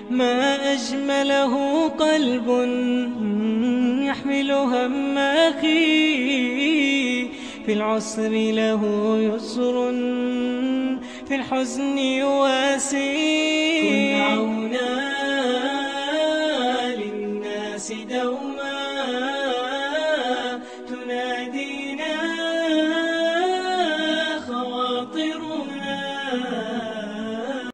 ما أجمله قلب يحمل هم أخيه في العسر له يسر في الحزن يواسي كن عونا للناس دوما تنادينا خواطرنا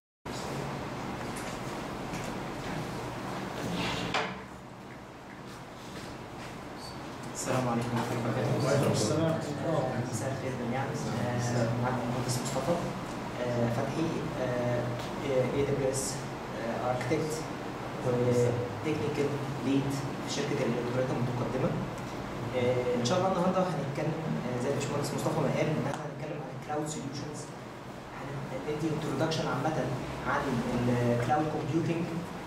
السلام عليكم ورحمة الله وبركاته. وعليكم السلام. مساء الخير جميعا آه، معكم المهندس مصطفى آه، فتحي اي دبليو اس اركتكت وتكنيكال ليد في شركة الالكترونيات المتقدمة. آه، ان شاء الله النهارده هنتكلم آه، زي الباشمهندس مصطفى ما قال ان احنا هنتكلم عن الكلاود سوليوشنز هندي انتروداكشن عامة عن الكلاود كومبيوتنج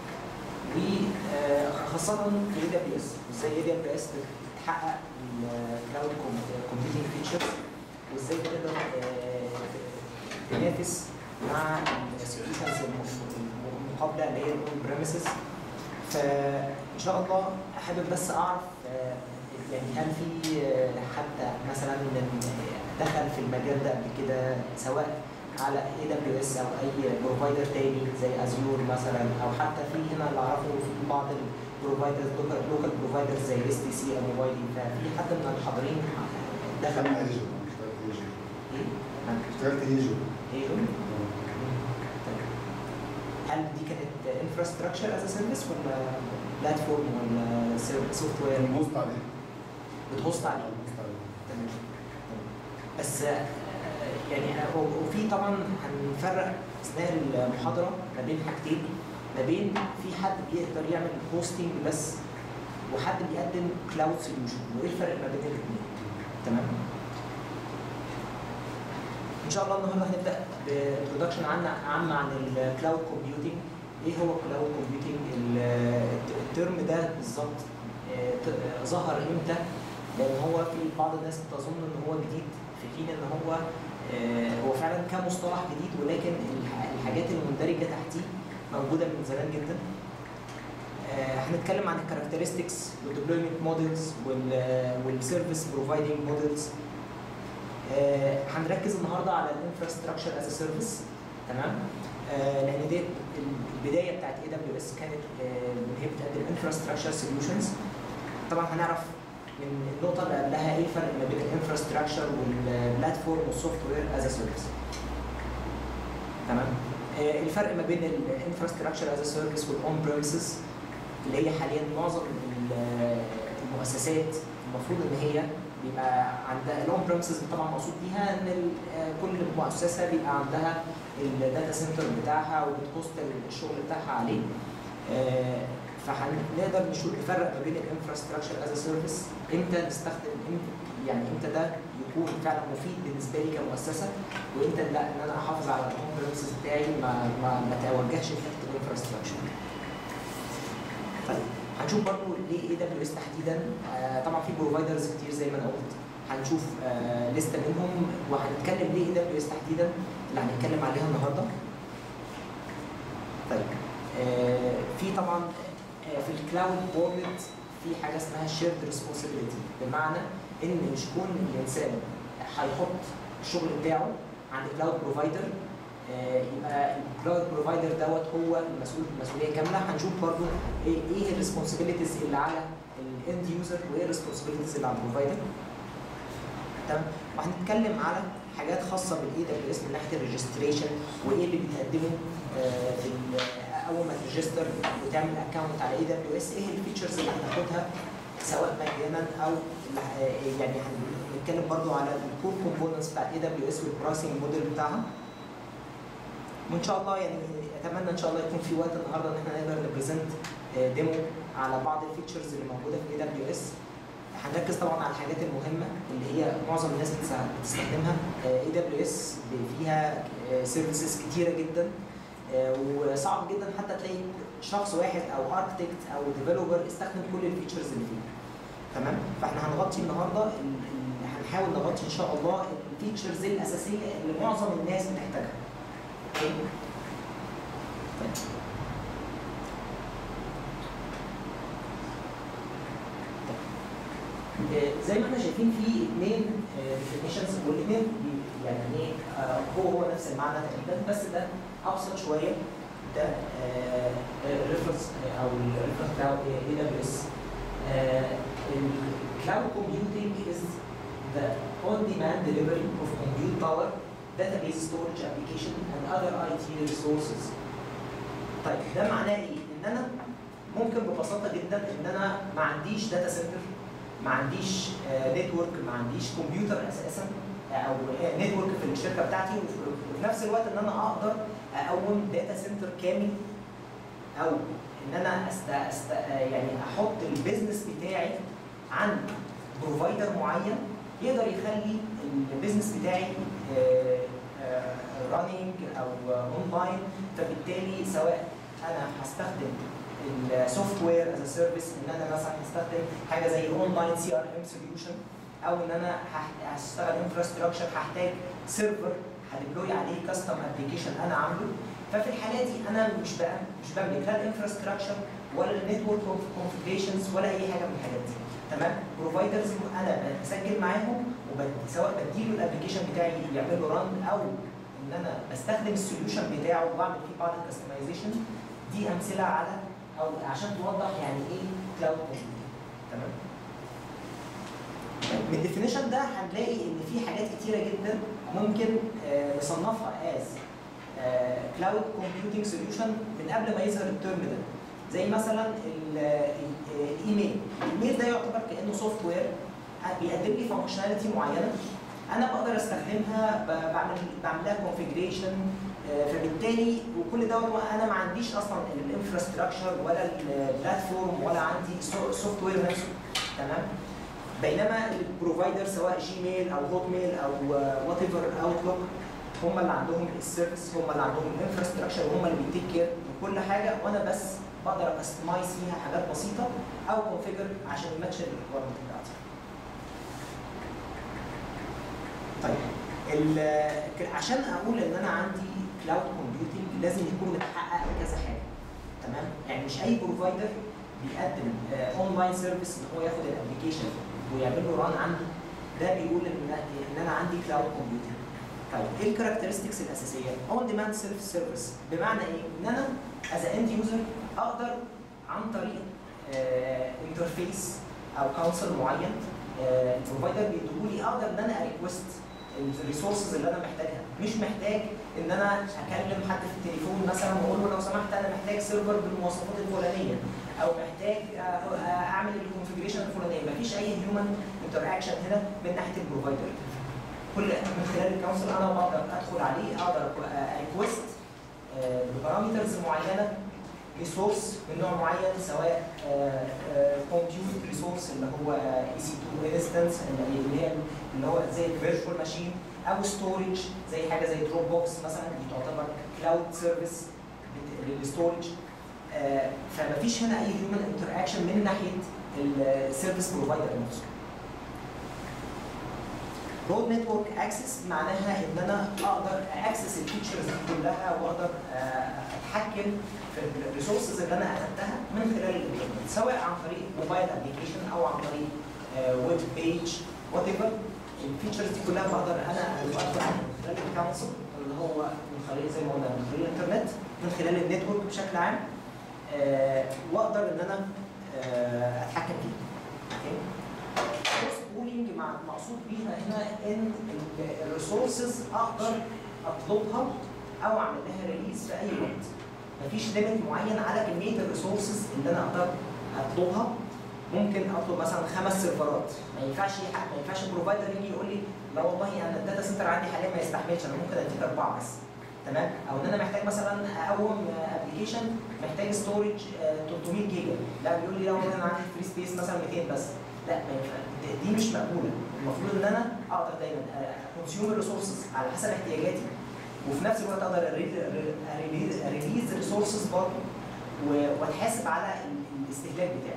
وخاصة في اي دبليو اس ازاي اي دبليو اس بتحقق الكلاود كومبيوتنج فيتشرز وازاي تقدر آه، تنافس مع السوليوشنز المقابله اللي هي الاون بريمسز فان شاء الله حابب بس اعرف آه، يعني هل في آه، حد مثلا من دخل في المجال ده قبل كده سواء على اي دبليو اس او اي بروفايدر تاني زي ازيور مثلا او حتى في هنا اللي اعرفه في بعض البروفايدرز لوكال بروفايدرز زي اس تي سي او موبايلي ففي حد من الحاضرين دخل انا ايجو اشتغلت ايجو ايه؟ نعم. اشتغلت ايجو ايه طيب. هل دي كانت انفراستراكشر از سيرفيس ولا بلاتفورم ولا سوفت وير موست عليه بتهوست عليه؟ موست عليه تمام تمام. بس آه، يعني آه، و- وفي طبعا هنفرق اثناء المحاضره ما بين حاجتين ما بين في حد بيقدر يعمل هوستنج بس وحد بيقدم كلاود سوليوشن وايه الفرق ما بين الاثنين تمام ان شاء الله النهارده هنبدا بانترودكشن عن عامه عن الكلاود كومبيوتنج ايه هو كلاود كومبيوتنج الترم ده بالظبط آه، ت- ظهر امتى لان هو في بعض الناس بتظن ان هو جديد في حين ان هو آه، هو فعلا كمصطلح جديد ولكن الح- الحاجات المندرجه تحتيه موجوده من زمان جدا آه، هنتكلم عن الكاركترستكس والديبلويمنت موديلز والسيرفيس بروفايدنج موديلز هنركز النهارده على الانفراستراكشر از سيرفيس تمام آه، لان دي البدايه بتاعت اي دبليو اس كانت آه، ان هي بتقدم انفراستراكشر سوليوشنز طبعا هنعرف من النقطه اللي قبلها ايه الفرق ما بين الانفراستراكشر والبلاتفورم والسوفت وير از سيرفيس تمام آه، الفرق ما بين الانفراستراكشر از سيرفيس والاون بريمسز اللي هي حاليا معظم ال- المؤسسات المفروض ان هي بيبقى عندها الاون بريمسز طبعا مقصود بيها ان ال- آه، كل مؤسسه بيبقى عندها الداتا سنتر بتاعها وبتهوست الشغل بتاعها عليه آه، فهنقدر نشوف نفرق ما بين الانفراستراكشر از سيرفيس امتى نستخدم إمتى- يعني امتى ده يكون فعلا مفيد بالنسبه لي كمؤسسه وامتى لا ان انا احافظ على الاون بريمسز بتاعي ما ما ما اتوجهش لحته الانفراستراكشر طيب هنشوف برضو ليه اي دبليو اس تحديدا آه طبعا في بروفايدرز كتير زي ما انا قلت هنشوف آه لسته منهم وهنتكلم ليه اي دبليو اس تحديدا اللي هنتكلم عليها النهارده طيب آه في طبعا آه في الكلاود وورلد في حاجه اسمها شيرد ريسبونسبيلتي بمعنى ان مش كون الانسان هيحط الشغل بتاعه عند كلاود بروفايدر آه، يبقى الكلاود بروفايدر دوت هو المسؤول المسؤوليه كامله هنشوف برضو ايه ايه الريسبونسبيلتيز اللي على الاند يوزر وايه الريسبونسبيلتيز اللي على البروفايدر تمام وهنتكلم على حاجات خاصه بالاي دبليو اس من ناحيه الريجستريشن وايه اللي بتقدمه آه، في ال- اول ما تريجستر وتعمل اكونت على اي دبليو اس ايه الفيتشرز اللي هتاخدها سواء مجانا او اللي ه- يعني هنتكلم برضو على الكور كومبوننتس بتاعت اي دبليو اس والبرايسنج موديل بتاعها وان شاء الله يعني اتمنى ان شاء الله يكون في وقت النهارده ان احنا نقدر نبريزنت ديمو على بعض الفيتشرز اللي موجوده في اي دبليو اس هنركز طبعا على الحاجات المهمه اللي هي معظم الناس بتسا- بتستخدمها اي دبليو اس فيها سيرفيسز كتيره جدا آه، وصعب جدا حتى تلاقي شخص واحد او اركتكت او ديفلوبر استخدم كل الفيتشرز اللي فيها تمام فاحنا هنغطي النهارده ال- ال- هنحاول نغطي ان شاء الله الفيتشرز الاساسيه اللي معظم الناس بتحتاجها اوكي طيب. آه، زي ما احنا شايفين في اثنين ديفينيشنز والاثنين يعني ايه آه، هو هو نفس المعنى تقريبا بس ده ابسط شويه ده الريفرنس او الريفرنس بتاعه اي دبليو اس الكلاود كومبيوتنج از the on-demand delivery of compute power, database storage application and other IT resources. طيب ده معناه ايه؟ ان انا ممكن ببساطه جدا ان انا ما عنديش داتا سنتر ما عنديش نتورك ما عنديش كمبيوتر اساسا آه، او نتورك في الشركه بتاعتي وفي وفي نفس الوقت ان انا اقدر اقوم داتا سنتر كامل او ان انا أست... أست... آه، يعني احط البيزنس بتاعي عند بروفايدر معين يقدر يخلي البيزنس بتاعي راننج او اونلاين فبالتالي سواء انا هستخدم السوفت وير از سيرفيس ان انا مثلا هستخدم حاجه زي اونلاين سي ار ام سوليوشن او ان انا هح- هشتغل انفراستراكشر هحتاج سيرفر هديبلوي عليه كاستم ابلكيشن انا عامله ففي الحاله دي انا مش بقى مش بملك لا الانفراستراكشر ولا النتورك كونفجريشنز ولا اي حاجه من الحاجات دي تمام بروفايدرز انا بسجل معاهم وسواء بديله الابلكيشن بتاعي يعمل له ران او ان انا بستخدم السوليوشن بتاعه وبعمل فيه بعض الكستمايزيشن دي امثله على او عشان توضح يعني ايه كلاود كومبيوتنج تمام من الديفينيشن ده هنلاقي ان في حاجات كتيره جدا ممكن آه، نصنفها از كلاود كومبيوتنج سوليوشن من قبل ما يظهر الترم ده زي مثلا ال- ال- الايميل الايميل ده يعتبر كانه سوفت وير بيقدم لي فانكشناليتي معينه انا بقدر استخدمها ب- بعمل بعمل لها كونفجريشن فبالتالي وكل دوت انا ما عنديش اصلا الانفراستراكشر ولا البلاتفورم ولا عندي سوفت وير نفسه تمام بينما البروفايدر سواء جيميل او هوت ميل او وات ايفر اوتلوك هم اللي عندهم السيرفيس هم اللي عندهم الانفراستراكشر وهم اللي بيتيك كير من كل حاجه وانا بس بقدر استمايز فيها حاجات بسيطه او كونفيجر عشان يماتش الريكويرمنت بتاعتي. طيب ال- عشان اقول ان انا عندي كلاود كومبيوتنج لازم يكون متحقق كذا حاجه تمام يعني مش اي بروفايدر بيقدم اونلاين سيرفيس ان هو ياخد الابلكيشن ويعمل له ران عنده ده بيقول ان ان انا عندي كلاود كومبيوتنج طيب ايه الكاركترستكس الاساسيه؟ اون ديماند سيلف سيرفيس بمعنى ايه؟ ان انا از اند يوزر اقدر عن طريق انترفيس او كونسل معين آه، البروفايدر بيديهولي اقدر ان انا اريكوست الريسورسز اللي انا محتاجها مش محتاج ان انا اكلم حد في التليفون مثلا واقول له لو سمحت انا محتاج سيرفر بالمواصفات الفلانيه او محتاج آه، آه، اعمل الكونفجريشن الفلانيه مفيش اي هيومن انتر اكشن هنا من ناحيه البروفايدر كل من خلال الكونسل انا بقدر ادخل عليه اقدر ريكوست ببارامترز معينه ريسورس من نوع معين سواء كومبيوت ريسورس اللي هو اي سي 2 انستنس اللي هي اللي هو زي الفيرتشوال ماشين او ستورج زي حاجه زي دروب بوكس مثلا دي تعتبر كلاود سيرفيس للستورج فمفيش هنا اي هيومن انتر اكشن من ناحيه السيرفيس بروفايدر نفسه رود نتورك اكسس معناها ان انا اقدر اكسس الفيتشرز دي كلها واقدر آه، اتحكم في الريسورسز اللي انا اخدتها من خلال الانترنت سواء عن طريق موبايل ابلكيشن او عن طريق ويب بيج وات ايفر الفيتشرز دي كلها بقدر انا ادخل عليها من خلال الكونسل اللي هو من خلال زي ما قلنا من خلال الانترنت من خلال النتورك بشكل عام آه، واقدر ان انا آه، اتحكم فيه اوكي كروس بولينج مع مقصود بيها هنا ان الريسورسز اقدر اطلبها او اعمل لها ريليز في اي وقت مفيش ليميت معين على كميه الريسورسز اللي انا اقدر اطلبها ممكن اطلب مثلا خمس سيرفرات ما ينفعش يح- ما ينفعش البروفايدر يجي يقول لي لا والله انا الداتا سنتر عندي حاليا ما يستحملش انا ممكن اديك اربعه بس تمام او ان انا محتاج مثلا اقوم ابلكيشن محتاج ستورج 300 جيجا لا بيقول لي لا والله انا عندي فري سبيس مثلا 200 بس لا ما ينفع دي- دي مش مقبوله المفروض ان انا اقدر دايما كونسيوم الريسورسز على حسب احتياجاتي وفي نفس الوقت اقدر اريليز الريسورسز برضه و- واتحاسب على ال- الاستهلاك بتاعي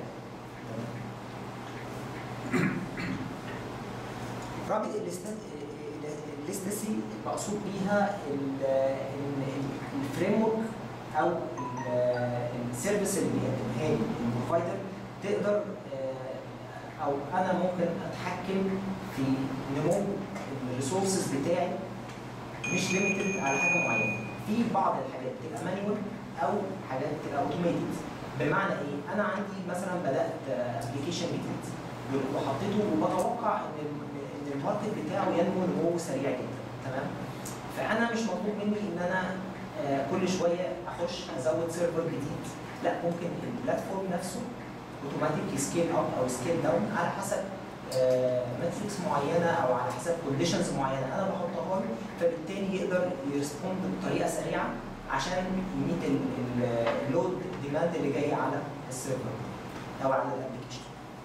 رابط الاستسي المقصود بيها الفريم ورك او ال- السيرفيس اللي بيقدمها لي البروفايدر تقدر آه، او انا ممكن اتحكم في نمو الريسورسز بتاعي مش ليميتد على حاجه معينه في بعض الحاجات بتبقى مانيوال او حاجات بتبقى اوتوميتد بمعنى ايه انا عندي مثلا بدات ابلكيشن جديد وحطيته وبتوقع ان ال- ان الماركت بتاعه ينمو نمو سريع جدا تمام فانا مش مطلوب مني ان انا آه، كل شويه اخش ازود سيرفر جديد لا ممكن البلاتفورم نفسه اوتوماتيك سكيل اب او سكيل داون على حسب ماتريكس معينه او على حسب كونديشنز معينه انا بحطها له فبالتالي يقدر يرسبوند بطريقه سريعه عشان يميت اللود ديماند اللي جاي على السيرفر او على الابلكيشن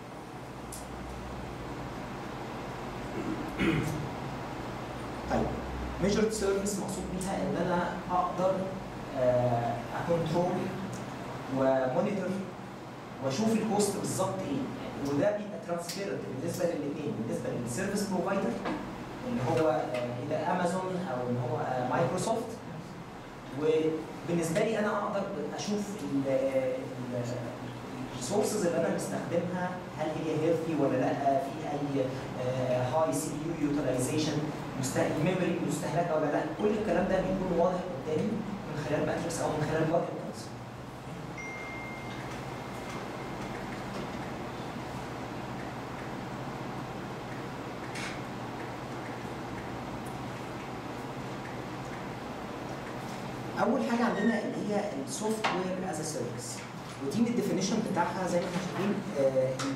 طيب ميجرد سيرفيس مقصود بيها ان انا اقدر آه، اكونترول ومونيتور واشوف الكوست بالظبط ايه يعني وده بيبقى ترانسبيرنت بالنسبه للاثنين بالنسبه للسيرفيس بروفايدر اللي هو آه، اذا امازون او ان هو آه، مايكروسوفت وبالنسبه لي انا اقدر اشوف الريسورسز اللي انا مستخدمها هل هي هيلثي ولا لا في اي هاي سي بي يو يوتيلايزيشن ميموري مستهلكه ولا لا كل الكلام ده بيكون واضح قدامي من خلال ماتريكس او من خلال ماركت بليس اول حاجه عندنا اللي هي السوفت وير از ا سيرفيس ودي من الديفينيشن بتاعها زي ما احنا شايفين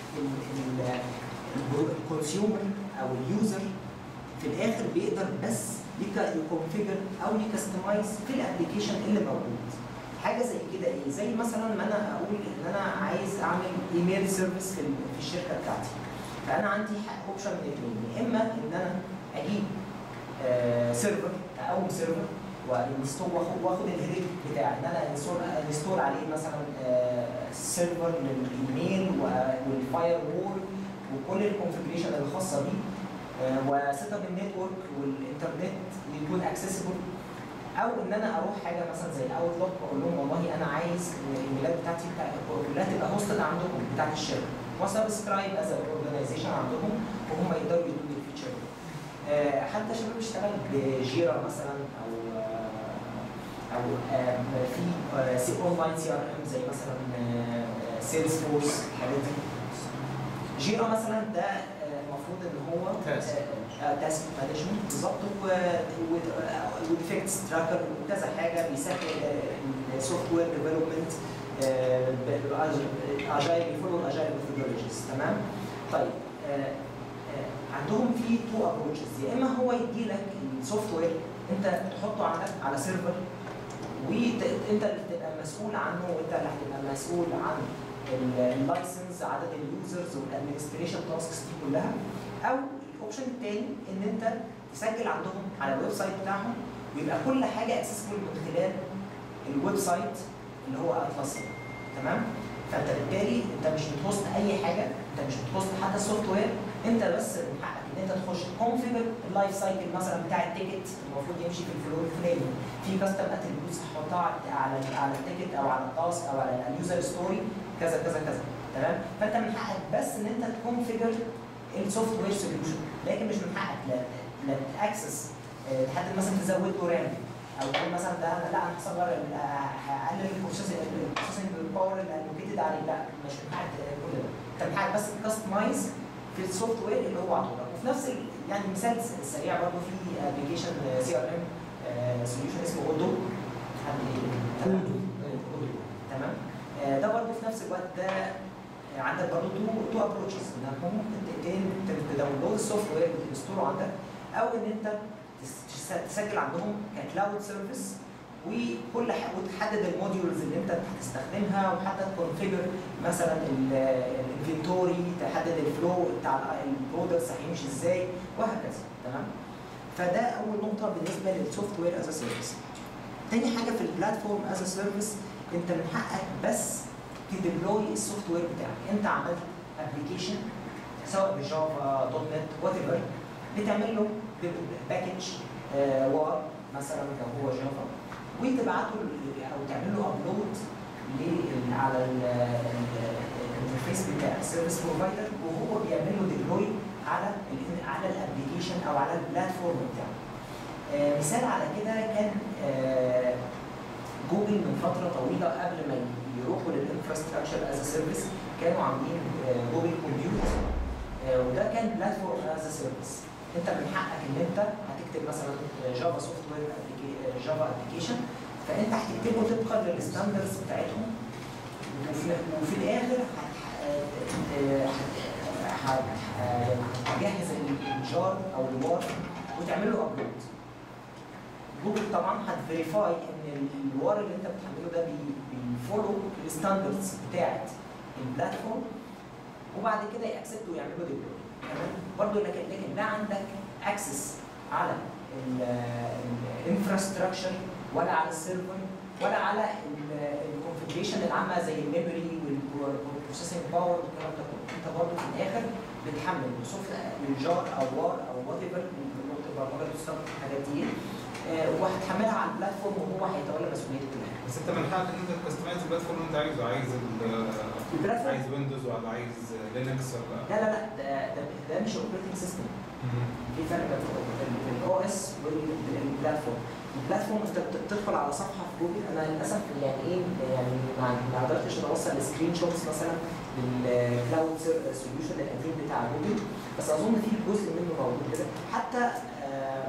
الكونسيومر او اليوزر في الاخر بيقدر بس يكونفيجر او يكستمايز في الابلكيشن اللي موجود حاجه زي كده ايه زي مثلا ما انا اقول ان انا عايز اعمل ايميل سيرفيس في ال- في الشركه بتاعتي فانا عندي اوبشن من اثنين يا اما ان انا اجيب سيرفر اقوم سيرفر وانستول واخد واخد الهيدك بتاعي ان انا انستول انستول عليه مثلا سيرفر للايميل والفاير وول وكل الكونفجريشن الخاصه بيه وسيت اب النتورك والانترنت يكون اكسسبل او ان انا اروح حاجه مثلا زي اوتلوك واقول لهم والله انا عايز ان الايميلات بتاعتي بتاع- كلها تبقى هوستد عندكم بتاعت الشركه وسبسكرايب از اورجنايزيشن عندهم وهم يقدروا يدوا لي الفيتشر دي. آه، حتى شباب بيشتغل بجيرا مثلا او آه، او آه، في آه، سي اونلاين سي ار ام زي مثلا سيلز فورس الحاجات دي جيرا مثلا ده آه، المفروض ان هو Task. تاسك مانجمنت بالظبط وديفكتس تراكر وكذا حاجه بيسهل السوفت وير ديفلوبمنت اجايل بيفولو الاجايل ميثودولوجيز تمام طيب آه، آه، عندهم في تو ابروتشز يا اما هو يدي لك السوفت وير انت تحطه عندك على سيرفر وانت اللي تبقى مسؤول عنه وانت اللي هتبقى مسؤول عن اللايسنس عدد اليوزرز والادمنستريشن تاسكس دي كلها او الاوبشن الثاني ان انت تسجل عندهم على الويب سايت بتاعهم ويبقى كل حاجه اكسسبل من خلال الويب سايت اللي هو اتلاسيا تمام فانت بالتالي انت مش بتهوست اي حاجه انت مش بتهوست حتى السوفت وير انت بس من حقك ان انت تخش كونفيجر اللايف سايكل مثلا بتاع التيكت المفروض يمشي في الفلو الفلاني في كاستم اتريبيوتس هحطها على على على التيكت او على التاسك او على اليوزر ستوري كذا كذا كذا تمام فانت من حقك بس ان انت تكونفيجر السوفت وير سوليوشن لكن مش من حقك لا لا تاكسس آه، لحد مثلا تزود له رام او تقول مثلا ده أنا- لا انا هصغر ال- آه، هقلل البروسيسنج باور اللي الوكيتد عليه لا مش من حقك كل ده انت من حقك بس تكستمايز في السوفت وير اللي هو عطولك وفي نفس ال- يعني مثال س- سريع برضه في ابلكيشن سي ار ام سوليوشن اسمه اودو حد ايه؟ تمام آه، ده برضه في نفس الوقت ده آه، عندك برضه تو تو ابروتشز انك ممكن تداونلود السوفت وير وتستوره عندك او ان انت تس- تس- تسجل عندهم ككلاود سيرفيس وكل ح- وتحدد الموديولز اللي انت هتستخدمها وحتى تكونفيجر مثلا الانفنتوري تحدد الفلو بتاع البرودكتس هيمشي ازاي وهكذا تمام فده اول نقطه بالنسبه للسوفت وير از سيرفيس تاني حاجه في البلاتفورم از سيرفيس انت من حقك بس تديبلوي السوفت وير بتاعك انت عملت ابلكيشن سواء بجافا دوت نت وات ايفر بتعمل له باكج وار مثلا لو هو جافا وتبعته ل- او تعمل له ابلود على الانترفيس الانترفيس بتاع السيرفيس بروفايدر وهو بيعمل له ديبلوي على ال على الابلكيشن او على البلاتفورم بتاعه. آه، مثال على كده كان آه، جوجل من فتره طويله قبل ما يروحوا للانفراستراكشر از سيرفيس كانوا عاملين آه، جوجل كومبيوت آه، وده كان بلاتفورم از سيرفيس انت من حقك ان انت هتكتب مثلا جافا سوفت وير جافا ابلكيشن فانت هتكتبه طبقا للستاندردز بتاعتهم وفي, وفي الاخر هت- هت- هت- هتجهز الجار او الوار وتعمل له ابلود جوجل طبعا هتفيريفاي ان الوار اللي انت بتحمله ده بي- بيفولو الستاندردز بتاعت البلاتفورم وبعد كده يأكسبت ويعمل له ديبلوي تمام برضه لكن لكن لا عندك اكسس على الانفراستراكشر ولا على السيرفر ولا على الكونفجريشن العامه زي الميموري والبروسيسنج باور والكلام ده كله انت برضه في الاخر بتحمل سوفت الجار او وار او وات ايفر لغه البرمجه اللي بتستخدم في الحاجات دي آه، وهتحملها على البلاتفورم وهو هيتولى مسؤوليه كل حاجه بس انت من حقك ان انت تكستمايز البلاتفورم اللي انت عايزه عايز ال- البلاتفورم عايز ويندوز ولا عايز لينكس ولا لا لا لا ده ده, ده مش اوبريتنج سيستم في فرق بين الاو اس والبلاتفورم البلاتفورم انت بت- بتدخل على صفحه في جوجل انا للاسف يعني ايه يعني ما ما قدرتش ان اوصل سكرين شوتس مثلا للكلاود سوليوشن القديم بتاع جوجل بس اظن في جزء منه موجود كده حتى آه،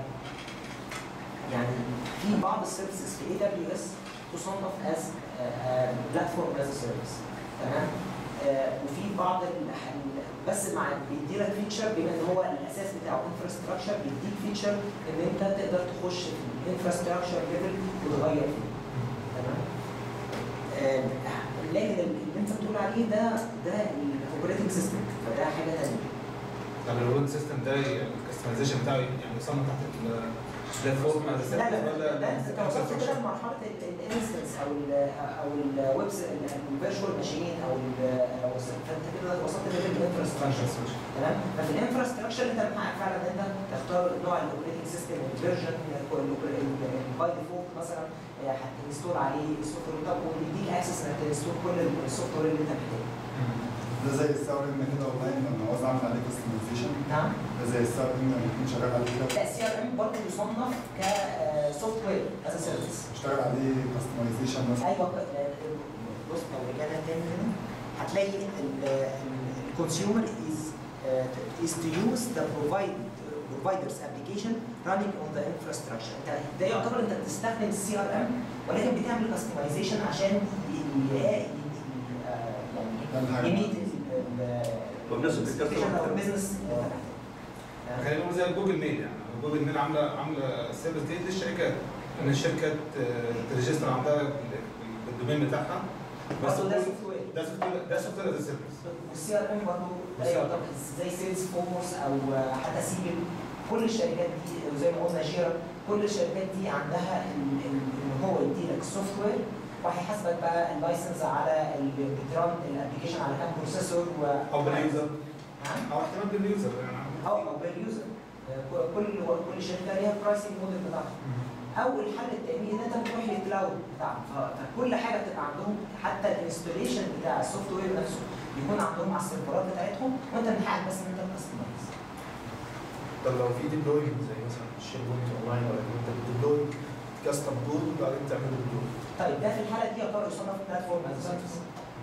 يعني في بعض السيرفيسز في اي دبليو اس تصنف از بلاتفورم از سيرفيس تمام آه، وفي بعض ال- ال- بس مع بيدي لك فيتشر بما ان هو الاساس بتاعه انفراستراكشر بيديك فيتشر ان انت تقدر تخش في الانفراستراكشر ليفل وتغير فيه تمام آه، لكن اللي انت بتقول عليه ده ده الاوبريتنج سيستم فده حاجه ثانيه طب الويب سيستم ده الكستمايزيشن بتاعه يعني يصمم تحت البلاتفورم از لا لا لا ولا لا انت وصلت كده لمرحله الانستنس او ال او الويب الفيرتشوال ماشين او ال- أو س- فانت كده وصلت ليفل الانفراستراكشر تمام ففي الانفراستراكشر انت من حقك فعلا ان انت تختار نوع الاوبريتنج سيستم والفيرجن باي ديفولت مثلا آه، هتنستول عليه السوفت وير طب ويديك اكسس انك تنستول كل السوفت وير اللي انت محتاجه ده زي الساور ان كده اونلاين لما عاوز اعمل عليه كستمايزيشن نعم ده زي الساور ان لما يكون شغال عليه كده لا السي ار ام برضه يصنف كسوفت وير از سيرفيس اشتغل عليه كستمايزيشن مثلا ايوه بص لو رجعنا تاني هنا هتلاقي الكونسيومر از is to use the provide provider's application running on the infrastructure انت ده يعتبر انت بتستخدم السي ار ام ولكن بتعمل كاستمايزيشن عشان ي- ي- ي- آه، ده الحاجة. يعني يميت وبنفس الكاستمر او البيزنس خلينا نقول زي جوجل ميل يعني جوجل ميل عامله عامله السيرفيس دي للشركات ان الشركات آه، تريجستر عندها الدومين بتاعها بس برضه ده كل- سوفت وير ده سوفت وير ده سوفت وير سيرفيس والسي ار ام برضه ده والCRM. يعتبر زي سيلز فورس او حتى سيبل كل الشركات دي زي ما قلنا جيرا كل الشركات دي عندها ال- ال- ان هو يدي لك السوفت وير وهيحاسبك بقى اللايسنس على ال- بتران الابلكيشن على كام بروسيسور و او باليوزر نعم؟ او احتمال باليوزر يعني او او باليوزر كل كل شركه ليها برايسنج موديل بتاعها او الحل التاني ان انت بتروح للكلاود بتاعهم ف- فكل حاجه بتبقى عندهم حتى الانستوليشن بتاع السوفت وير نفسه يكون عندهم على السيرفرات بتاعتهم وانت من حقك بس ان انت تكستمايز طب لو في ديبلويمنت زي مثلا شير بوينت اونلاين ولا انت بتديبلوي كاستم كود وبعدين تعمل ديبلوي طيب ده في الحاله دي يعتبر يصنف بلاتفورم از سيرفيس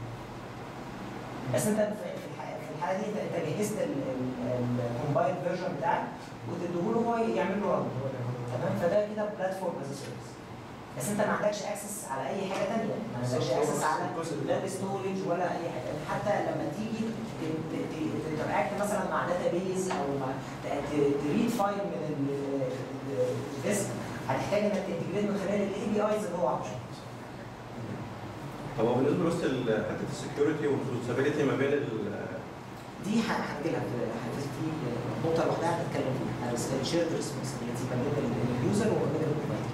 بس انت في في الح- في الحاله دي انت انت جهزت الكومبايل فيرجن بتاعك وتديه له هو يعمل له رن تمام فده كده بلاتفورم از سيرفيس بس انت ما عندكش اكسس على اي حاجه ثانيه ما عندكش بالظبط، هو اكسس بس على الجزء ده. لا ستورج ولا اي حاجه حتى لما تيجي تتراكت مثلا مع داتا بيز او مع تريد فايل من الديسك هتحتاج انك تنتجريت من خلال الاي بي ايز اللي هو عامله طب هو بالنسبه بس لحته السكيورتي والريسبونسابيلتي ما بين ال دي ه- هنجي لها في في نقطه لوحدها هنتكلم فيها الشيرد ريسبونسبيلتي ما بين اليوزر وما بين البروفايدر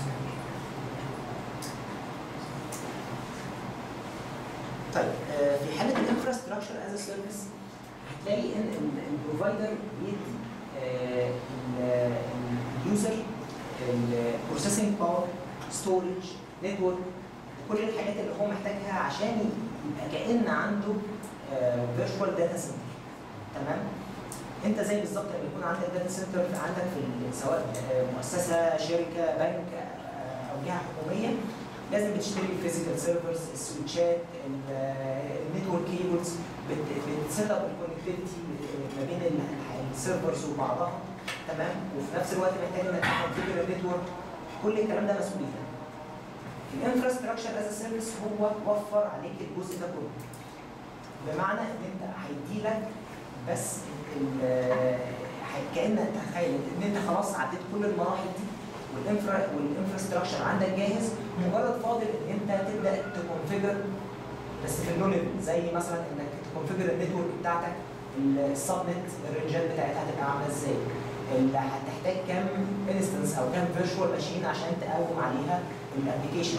طيب آه، في حاله الانفراستراكشر از سيرفيس هتلاقي ان البروفايدر بيدي آه، ال- اليوزر البروسيسنج باور ستورج نتورك كل الحاجات اللي هو محتاجها عشان يبقى كأن عنده فيرتشوال داتا سنتر تمام انت زي بالظبط لما يكون عندك داتا سنتر عندك في ال- سواء آه، مؤسسه شركه بنك آه، او جهه حكوميه لازم بتشتري الفيزيكال سيرفرز السويتشات النتورك كيبلز بتسيت اب الكونكتيفيتي ما بين ال- السيرفرز وبعضها تمام وفي نفس الوقت محتاج انك تكونفيجر النتورك كل الكلام ده مسؤوليتك الانفراستراكشر از سيرفيس هو وفر عليك الجزء ده كله بمعنى ان انت هيديلك بس ال- هي- كانك تخيل ان انت خلاص عديت كل المراحل دي والانفرا والانفراستراكشر عندك جاهز مجرد فاضل ان انت تبدا تكونفيجر بس في اللو ليفل زي مثلا انك تكونفيجر النتورك بتاعتك السبنت الرينجات بتاعتها هتبقى عامله ازاي اللي هتحتاج كام انستنس او كام فيرتشوال ماشين عشان تقوم عليها الابلكيشن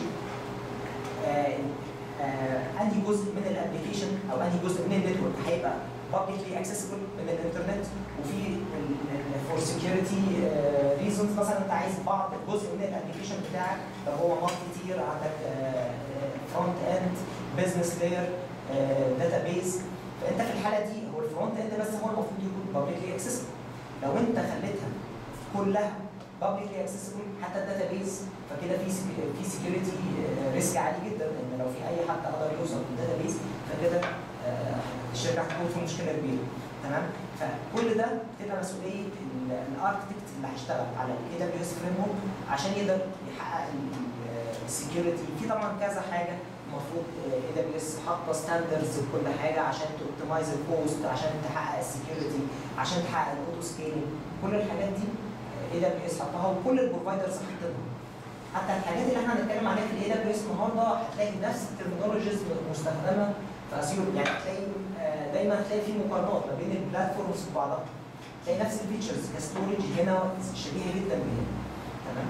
آه، آه، انهي جزء من الابلكيشن او انهي جزء من النتورك هيبقى publicly accessible من الانترنت وفي فور سكيورتي ريزونز مثلا انت عايز بعض جزء من الابلكيشن بتاعك لو هو مالتي تير عندك فرونت اند بزنس لاير داتا بيز فانت في الحاله دي هو الفرونت اند بس هو المفروض يكون publicly accessible لو انت خليتها كلها publicly accessible حتى الداتا بيز فكده في سك- في سكيورتي ريسك عالي جدا ان لو في اي حد قدر يوصل للداتا بيز فكده آه، الشركه هتكون في مشكله كبيره تمام فكل ده تبقى مسؤوليه الاركتكت اللي هيشتغل على الاي دبليو اس فريم ورك عشان يقدر يحقق السكيورتي في طبعا كذا حاجه المفروض اي دبليو اس حاطه ستاندردز وكل حاجه عشان توبتمايز الكوست عشان تحقق السكيورتي عشان تحقق الاوتو سكيلينج كل الحاجات دي اي دبليو اس حطها وكل البروفايدرز حاطينها حتى الحاجات اللي احنا هنتكلم عليها في الاي دبليو اس النهارده هتلاقي نفس الترمينولوجيز مستخدمه في اسيور يعني هتلاقي آه، دايما هتلاقي في مقارنات ما بين البلاتفورمز وبعضها تلاقي نفس الفيتشرز كستورج هنا شبيهه جدا بهنا تمام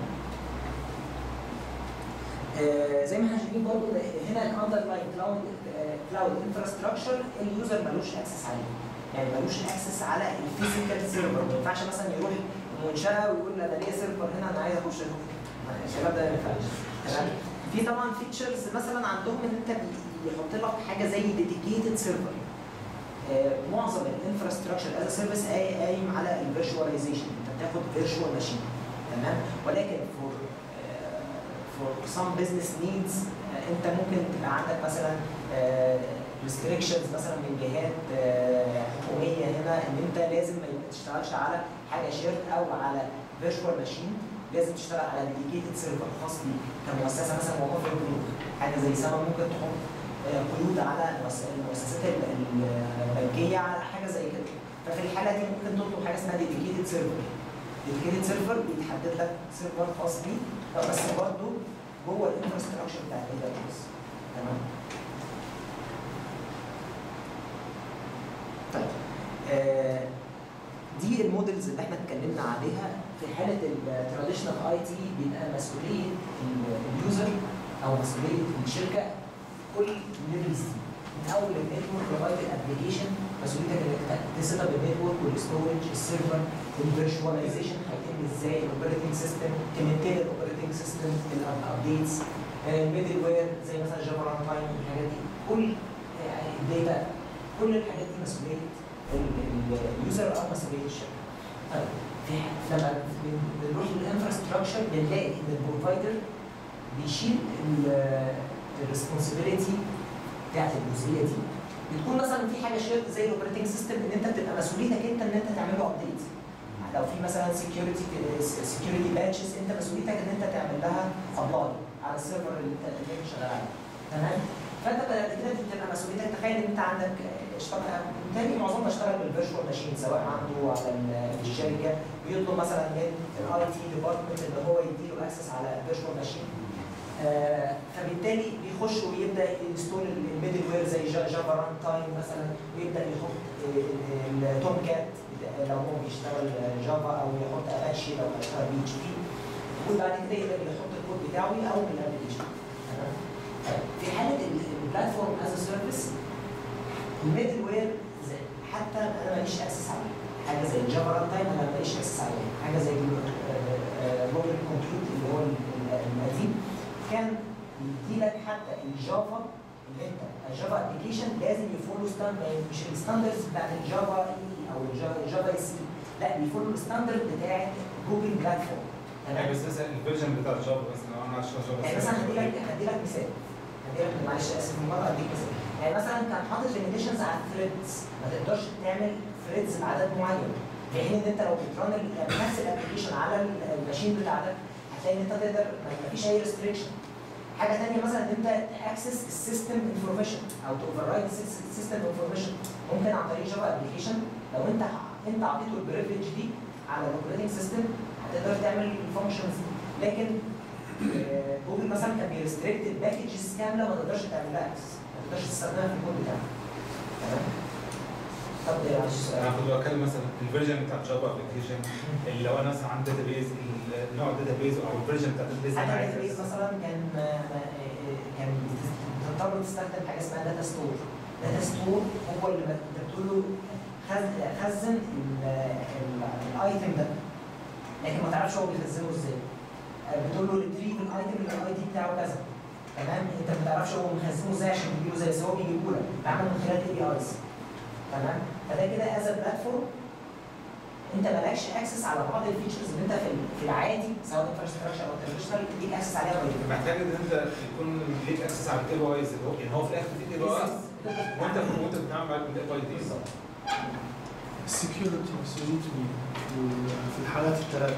آه، زي ما احنا شايفين برضه هنا الاندرلاين كلاود كلاود انفراستراكشر اليوزر ملوش اكسس عليه يعني ملوش اكسس على الفيزيكال سيرفر ما ينفعش مثلا يروح المنشاه ويقول انا ليا سيرفر هنا انا عايز اخش اشوف الكلام ده ما ينفعش تمام في طبعا فيتشرز مثلا عندهم ان انت بي- يحط لك حاجه زي ديديكيتد سيرفر معظم الانفراستراكشر از سيرفيس قايم على الفيرشواليزيشن انت بتاخد فيرشوال ماشين تمام ولكن فور فور سام بزنس نيدز انت ممكن تبقى عندك مثلا ريستريكشنز مثلا من جهات آه، حكوميه هنا ان انت لازم ما تشتغلش على حاجه شيرت او على فيرتشوال ماشين لازم تشتغل على ديديكيتد سيرفر خاص بيك كمؤسسه مثلا موظفه البنوك حاجه زي سما ممكن تحط آه، قيود على المؤس- المؤسسات ال- ال- البنكيه على حاجه زي كده ففي الحاله دي ممكن تطلب حاجه اسمها ديديكيتد سيرفر ديديكيتد سيرفر بيتحدد لك سيرفر خاص بيك بس برضه جوه الانفراستراكشر بتاع الاي دبليو اس تمام طيب آه، دي المودلز اللي احنا اتكلمنا عليها في حاله التراديشنال اي تي بيبقى مسؤوليه ال- اليوزر او مسؤوليه الشركه كل الليفلز دي من اول النتورك لغايه الابلكيشن مسؤوليتك انك تسيت اب النتورك والستورج السيرفر الفيرشواليزيشن هيتم ازاي الاوبريتنج سيستم تمنتين الاوبريتنج سيستم الابديتس الميدل وير زي مثلا جافا ران تايم والحاجات دي كل يعني الداتا كل الحاجات دي مسؤوليه اليوزر او مسؤوليه الشركه. طيب في لما بن- بنروح للانفراستراكشر بنلاقي ان البروفايدر بيشيل الريسبونسبيلتي بتاعت الجزئيه دي بتكون مثلا في حاجه شيرت زي الاوبريتنج سيستم ان انت بتبقى مسؤوليتك انت ان انت تعمل له ابديت لو في مثلا سكيورتي سكيورتي باتشز انت مسؤوليتك ان انت تعمل لها ابلاي على السيرفر اللي انت اللي انت شغال عليه تمام فانت بعد كده بتبقى مسؤوليتك تخيل ان انت عندك آه، اشتغل بالتالي معظمنا اشتغل بالفيرشوال ماشين سواء عنده على ال- في الشركه بيطلب مثلا من الاي تي ديبارتمنت ان هو يديله اكسس على فيرشوال ماشين آه، فبالتالي بيخش ويبدا ينستول الميدل وير زي جا- جافا ران تايم مثلا ويبدا يحط التوم كات لو هو بيشتغل جافا او يحط اباتشي لو هيشتغل بي اتش بي وبعد كده يقدر يحط الكود بتاعه او من الابلكيشن تمام طيب، في حاله البلاتفورم از سيرفيس الميدل وير زي- حتى انا ماليش اكسس عليه حاجه زي الجافا ران تايم انا ماليش اكسس عليه حاجه زي اللوكال كومبيوت اللي هو ال- ال- القديم كان بيدي لك حتى الجافا اللي انت الجافا ابلكيشن لازم يفولو ستاندرد مش الستاندردز بتاعت الجافا اي او الجافا الجافا اس اي لا بيفولو الستاندرد بتاعت جوجل بلاتفورم يعني بس مثلا الفيرجن بتاع الجافا بس لو انا عشان جافا يعني مثلا هدي لك هدي لك مثال هدي لك معلش اسف المره اديك مثال يعني مثلا كان حاطط ليميتيشنز على الثريدز ما تقدرش تعمل ثريدز بعدد معين في حين ان انت لو بترن ال- نفس الابلكيشن على ال- الماشين بتاعتك هتلاقي ان انت تقدر ما فيش اي ريستريكشن حاجه ثانيه مثلا ان انت تاكسس السيستم انفورميشن او توفر رايت السيستم انفورميشن ممكن عن طريق جافا ابلكيشن لو انت انت اعطيته البريفليج دي على الاوبريتنج سيستم هتقدر تعمل الفانكشنز دي لكن آه، جوجل مثلا كان بيرستريكت الباكجز كامله ما تقدرش تعمل لها اكسس ما تقدرش تستخدمها في الكود بتاعك تمام طب ده معلش انا سؤال كنت بتكلم مثلا الفيرجن بتاع الجافا ابلكيشن اللي لو انا مثلا عندي داتابيز نوع الداتابيز او الفيرجن بتاع الداتابيز حتى الداتابيز مثلا كان آه، آه، كان بتضطر تستخدم حاجه اسمها داتا ستور داتا ستور هو اللي بت- انت بتقول له خز- خزن ال- ال- الايتم ده لكن ما تعرفش هو بيخزنه ازاي آه، بتقول له ريتريف الايتم اللي الاي دي بتاعه كذا تمام انت ما تعرفش هو مخزنه ازاي عشان يجيبه زي بس هو بيجيبه لك بعمل من خلال اي بي ايز تمام فده كده از بلاتفورم انت مالكش اكسس على بعض الفيتشرز اللي انت في ال- في العادي سواء انفراستراكشر او ترانزيشنال ليك اكسس عليها غير محتاج ان انت يكون ليك اكسس على الاي بي ايز اللي هو يعني هو في الاخر في اي بي ايز وانت وانت بتتعامل معاك بالاي بي اي دي السكيورتي سجلت مين في الحالات الثلاث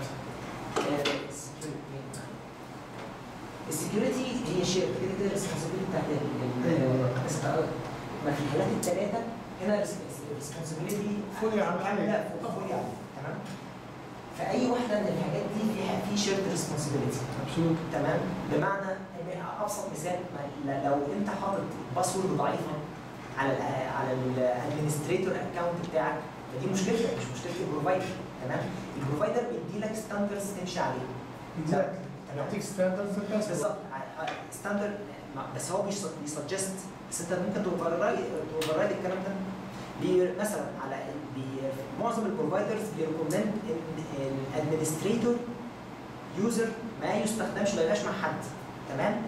السكيورتي هي شيء كده كده الريسبونسبيلتي بتاعت ال- ال- أيوة. بس ما في الحالات الثلاثه هنا الريسبونسبيلتي فولي على لا فولي على تمام فاي واحده من الحاجات دي فيها في شيرد ريسبونسبيلتي ابسولوت تمام بمعنى ان ابسط مثال ما- ل- لو انت حاطط باسورد ضعيفه على ال على الادمنستريتور اكونت بتاعك فدي مشكلتك مش مشكله البروفايدر تمام البروفايدر بيدي لك ستاندردز تمشي عليه اكزاكتلي تمام يعطيك ستاندردز بالظبط ستاندرد بس هو مش بيسجست بس انت ممكن توفررايد توفررايد الكلام ده بي مثلا على بي معظم البروفايدرز بيريكومند ان الادمنستريتور يوزر ما يستخدمش ما يبقاش مع حد تمام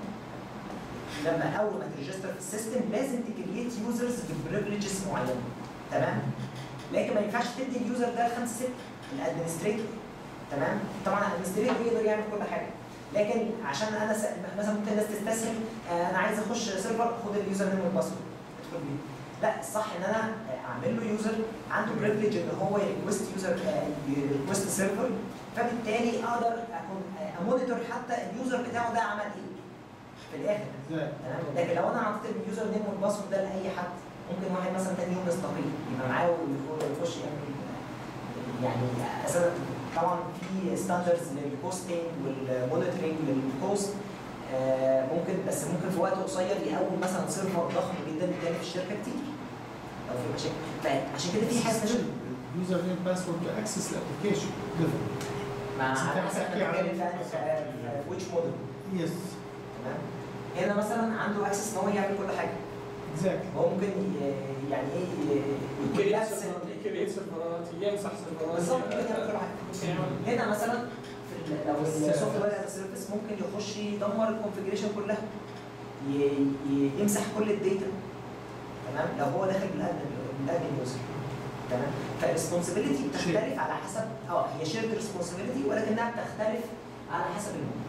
لما اول ما تريجستر في السيستم لازم تكريت يوزرز ببريفليجز معينه تمام لكن ما ينفعش تدي اليوزر ده خمسه سته الادمنستريتور تمام طبعا الادمنستريتور يقدر يعمل كل حاجه لكن عشان انا س... مثلا ممكن الناس تستسهل آه، انا عايز اخش سيرفر خد اليوزر نيم والباسورد ادخل بيه لا الصح ان انا اعمل له يوزر عنده بريفليج ان هو يريكوست يوزر يريكوست سيرفر فبالتالي اقدر اكون امونيتور حتى اليوزر بتاعه ده عمل ايه في الاخر تمام لكن لو انا اعطيت اليوزر نيم والباسورد ده لاي حد ممكن واحد مثلا تاني يوم يستقيل يبقى معاه ويخش يعمل يعني اساسا طبعا في ستاندردز للكوستنج والمونيتورنج للكوست آه، ممكن بس ممكن في وقت قصير يقوم مثلا سيرفر ضخم جدا تاني في الشركه كتير لو في مشاكل فعشان كده في حاجه اسمها يوزر نيم باسورد تو اكسس الابلكيشن مع بس أنت حسب بتحكي احنا عن- بنتكلم في في ويتش موديل يس تمام هنا مثلا عنده اكسس ان هو يعمل كل حاجه اكزاكتلي هو ممكن ي- يعني ايه يكريت يكولابس سيرفرات يكريت سيرفرات يمسح سيرفرات بالظبط ممكن يعمل كل حاجه يعمل هنا مثلا في ال- لو السوفت وير از سيرفيس ممكن يخش يدمر الكونفجريشن كلها ي- ي- يمسح كل الداتا تمام لو هو داخل بالادمن بالادمن يوزر تمام فالريسبونسبيلتي بتختلف على حسب اه هي شيرد ريسبونسبيلتي ولكنها بتختلف على حسب المود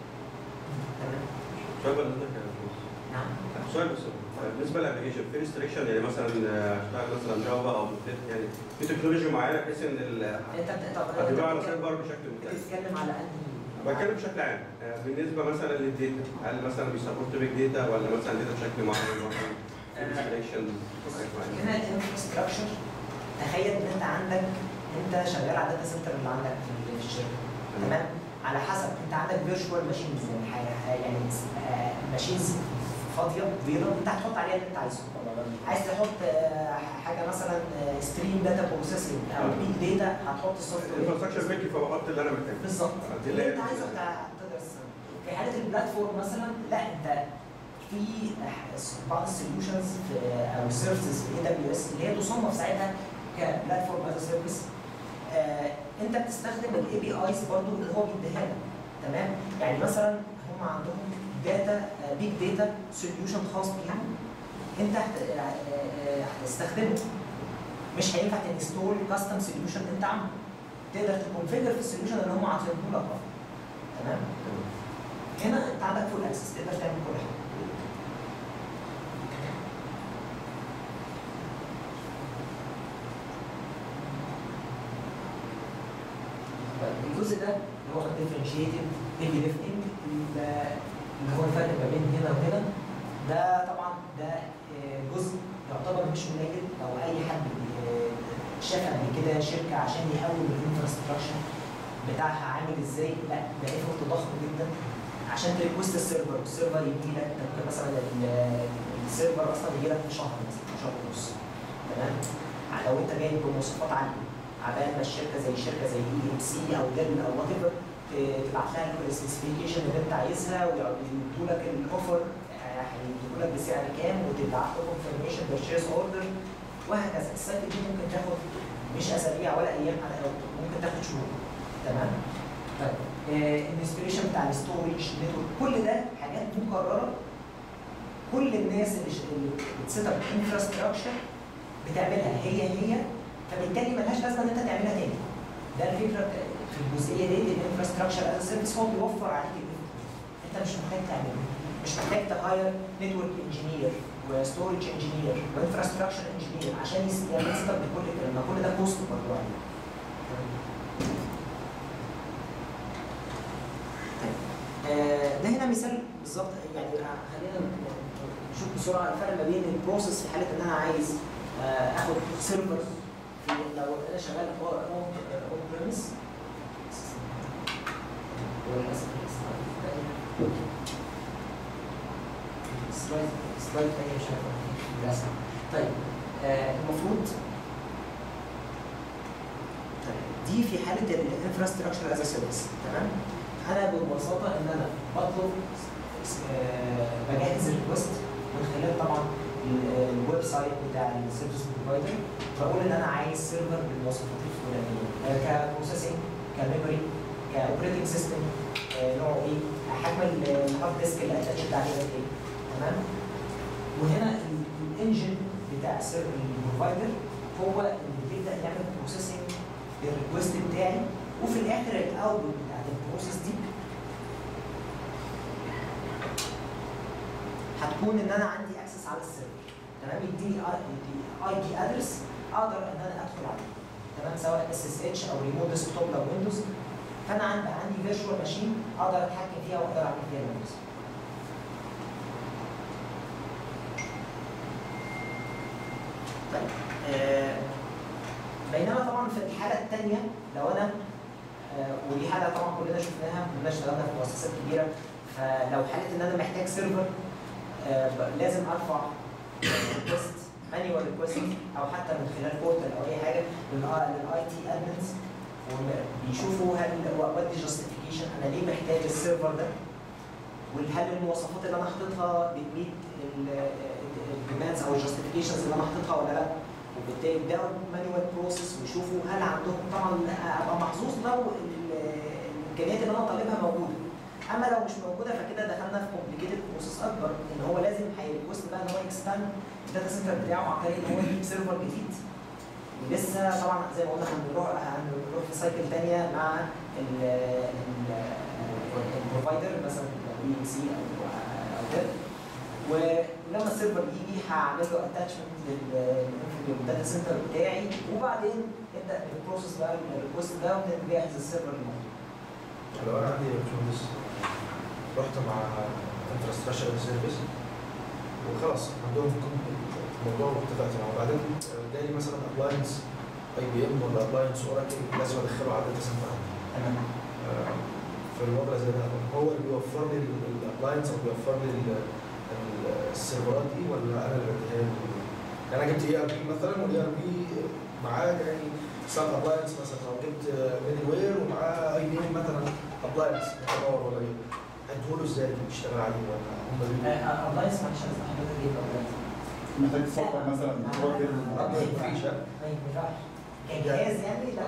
تمام سؤال بقى لحضرتك يا باشمهندس. نعم سؤال بس بالنسبه للابلكيشن في ريستريكشن يعني مثلا آه، اشتغل مثلا جافا او دوت نت يعني في تكنولوجيا معينه بحيث ان ال- انت بت- طب هتبقى على انت سيرفر بشكل ممتاز بتتكلم على انهي بتكلم بشكل عام آه، بالنسبه مثلا للديتا هل مثلا بيسبورت بيج داتا ولا مثلا داتا بشكل معين مثلا في ريستريكشن هنا الانفراستراكشر تخيل ان انت عندك انت شغال على الداتا سنتر اللي عندك في في الشركه تمام على حسب انت عندك فيرتشوال ماشينز يعني حاجة- يعني ماشينز فاضيه بيضاء انت هتحط عليها اللي انت عايزه عايز تحط آه، حاجه مثلا ستريم داتا بروسيسنج او بيج داتا هتحط السوفت وير الانفراستراكشر ملكي فبحط اللي انا محتاجه بالظبط دي اللي اللي انت هي- عايزه هت- تقدر تستخدمه في حاله البلاتفورم مثلا لا انت في بعض السوليوشنز او السيرفيسز في اي دبليو اس اللي هي تصنف ساعتها كبلاتفورم از سيرفيس انت بتستخدم الاي بي ايز برضه اللي هو بيديها لك تمام يعني مثلا هم عندهم داتا بيج داتا سوليوشن خاص بيهم انت هت- آه، آه، هتستخدمه مش هينفع تنستول كاستم سوليوشن انت عامله تقدر تكونفيجر في السوليوشن اللي هم عاطينه لك أصلاً. تمام هنا انت عندك فول اكسس تقدر تعمل كل حاجه طيب الجزء ده اللي هو الديفرنشيتد هيفي ليفتنج اللي هو الفرق ما بين هنا وهنا ده طبعا ده آه، جزء يعتبر مش قليل لو اي حد آه، شاف قبل كده شركه عشان يقوم الانفراستراكشر بتاعها عامل ازاي لا ده ايفورت ضخم جدا عشان تريكوست السيرفر السيرفر يجي لك ده ممكن مثلا ال- السيرفر اصلا يجي لك في شهر مثلا في شهر ونص تمام لو انت جاي بمواصفات عاليه عبال ما الشركه زي شركه زي اي ام سي او ديل او وات ايفر تبعت لها السبيسيفيكيشن اللي انت عايزها ويدوا لك الاوفر هيدوا لك بسعر كام وتبعت له كونفرميشن بيرشيز اوردر وهكذا السايكل دي ممكن تاخد مش اسابيع ولا ايام على الأول، ممكن تاخد شهور تمام طيب الانستليشن بتاع الستورج نتورك كل ده حاجات مكرره كل الناس اللي ش- اللي بتسيت اب انفراستراكشر بتعملها هي هي فبالتالي ملهاش لازمه ان انت تعملها تاني ده الفكره بتا- في الجزئيه دي الانفراستراكشر از سيرفيس هو بيوفر عليك الإنفرا. انت مش محتاج تعمله مش محتاج تهاير نتورك انجينير وستورج انجينير وانفراستراكشر انجينير عشان يس- يعمل سيت اب لكل الكلام ده كل ده كوست برضه عليه آه، ده هنا مثال بالظبط يعني آه، خلينا نشوف بسرعه الفرق ما بين البروسيس في حاله ان انا عايز آه، اخد سيرفر في لو انا شغال اون بريمس سلايد سلايد تانية مش عارف للاسف طيب آه، المفروض طيب دي في حاله الانفراستراكشر از سيرفيس تمام انا ببساطه ان انا بطلب آه، بجهز الريكوست من خلال طبعا ال- الويب سايت بتاع السيرفيس بروفايدر بقول ان انا عايز سيرفر بالمواصفات الفلانيه آه، كبروسيسنج كميموري كاوبريتنج سيستم نوعه ايه حجم ال- الهارد ديسك اللي اتاتشد عليه ده ايه تمام وهنا ال- الانجن بتاع السيرفر البروفايدر هو اللي بيبدا يعمل بروسيسنج للريكوست بتاعي وفي الاخر الاوتبوت بتاعت البروسيس دي هتكون ان انا عندي اكسس على السيرفر تمام يديني اي بي ادرس اقدر ان انا ادخل عليه تمام سواء اس اس اتش او ريموت ديسكتوب لو ويندوز فانا عندي عندي فيرتشوال ماشين اقدر اتحكم فيها واقدر اعمل فيها ويندوز طيب آه بينما طبعا في الحاله الثانيه لو انا آه ودي حاله طبعا كلنا شفناها كلنا اشتغلنا في مؤسسات كبيره فلو حاله ان انا محتاج سيرفر آه ب- لازم ارفع ريكوست مانيوال ريكوست او حتى من خلال بورتال او اي حاجه للاي تي ادمنز وبيشوفوا هل ودي جاستيفيكيشن انا ليه محتاج السيرفر ده وهل المواصفات اللي انا حاططها بتميت الديماندز او الجاستيفيكيشنز اللي انا حاططها ولا لا وبالتالي يبداوا مانيوال بروسيس ويشوفوا هل عندهم طبعا ابقى محظوظ لو ال- الامكانيات اللي انا طالبها موجوده اما لو مش موجوده فكده دخلنا في كومبليكيتد بروسيس اكبر ان هو لازم هيريكوست بقى ان هو يكسباند الداتا سنتر بتاعه عن طريق ان هو يجيب سيرفر جديد ولسه طبعا زي ما قلنا هنروح هنروح في سايكل ثانيه مع ال- ال- البروفايدر مثلا اي ام سي او او ده ولما السيرفر يجي هعمل له اتاتشمنت للداتا سنتر بتاعي وبعدين نبدا البروسيس بقى الريكوست ده ونجهز السيرفر الموجود لو انا عندي باشمهندس رحت مع انفراستراكشر سيرفيس وخلاص عندهم كم- الموضوع واتفقت معاه وبعدين جالي مثلا ابلاينس اي بي ام ولا ابلاينس اوراكل لازم ادخله على الداتا سنتر عندي تمام آه، في الوضع زي ده هو اللي بيوفر لي الابلاينس او بيوفر لي ال- ال- السيرفرات دي ولا انا اللي بديها له؟ يعني انا جبت اي ار بي مثلا والاي ار بي معاه يعني سام ابلاينس مثلا او جبت ميدل وير ومعاه اي بي ام مثلا ابلاينس باور ولا ايه هديهوله ازاي يشتغل عليه ولا هم بي- ابلاينس معلش انا حضرتك ايه ابلاينس؟ محتاج تفكر مثلا هو كده مفيش ها؟ ما ينفعش كجهاز يعني لا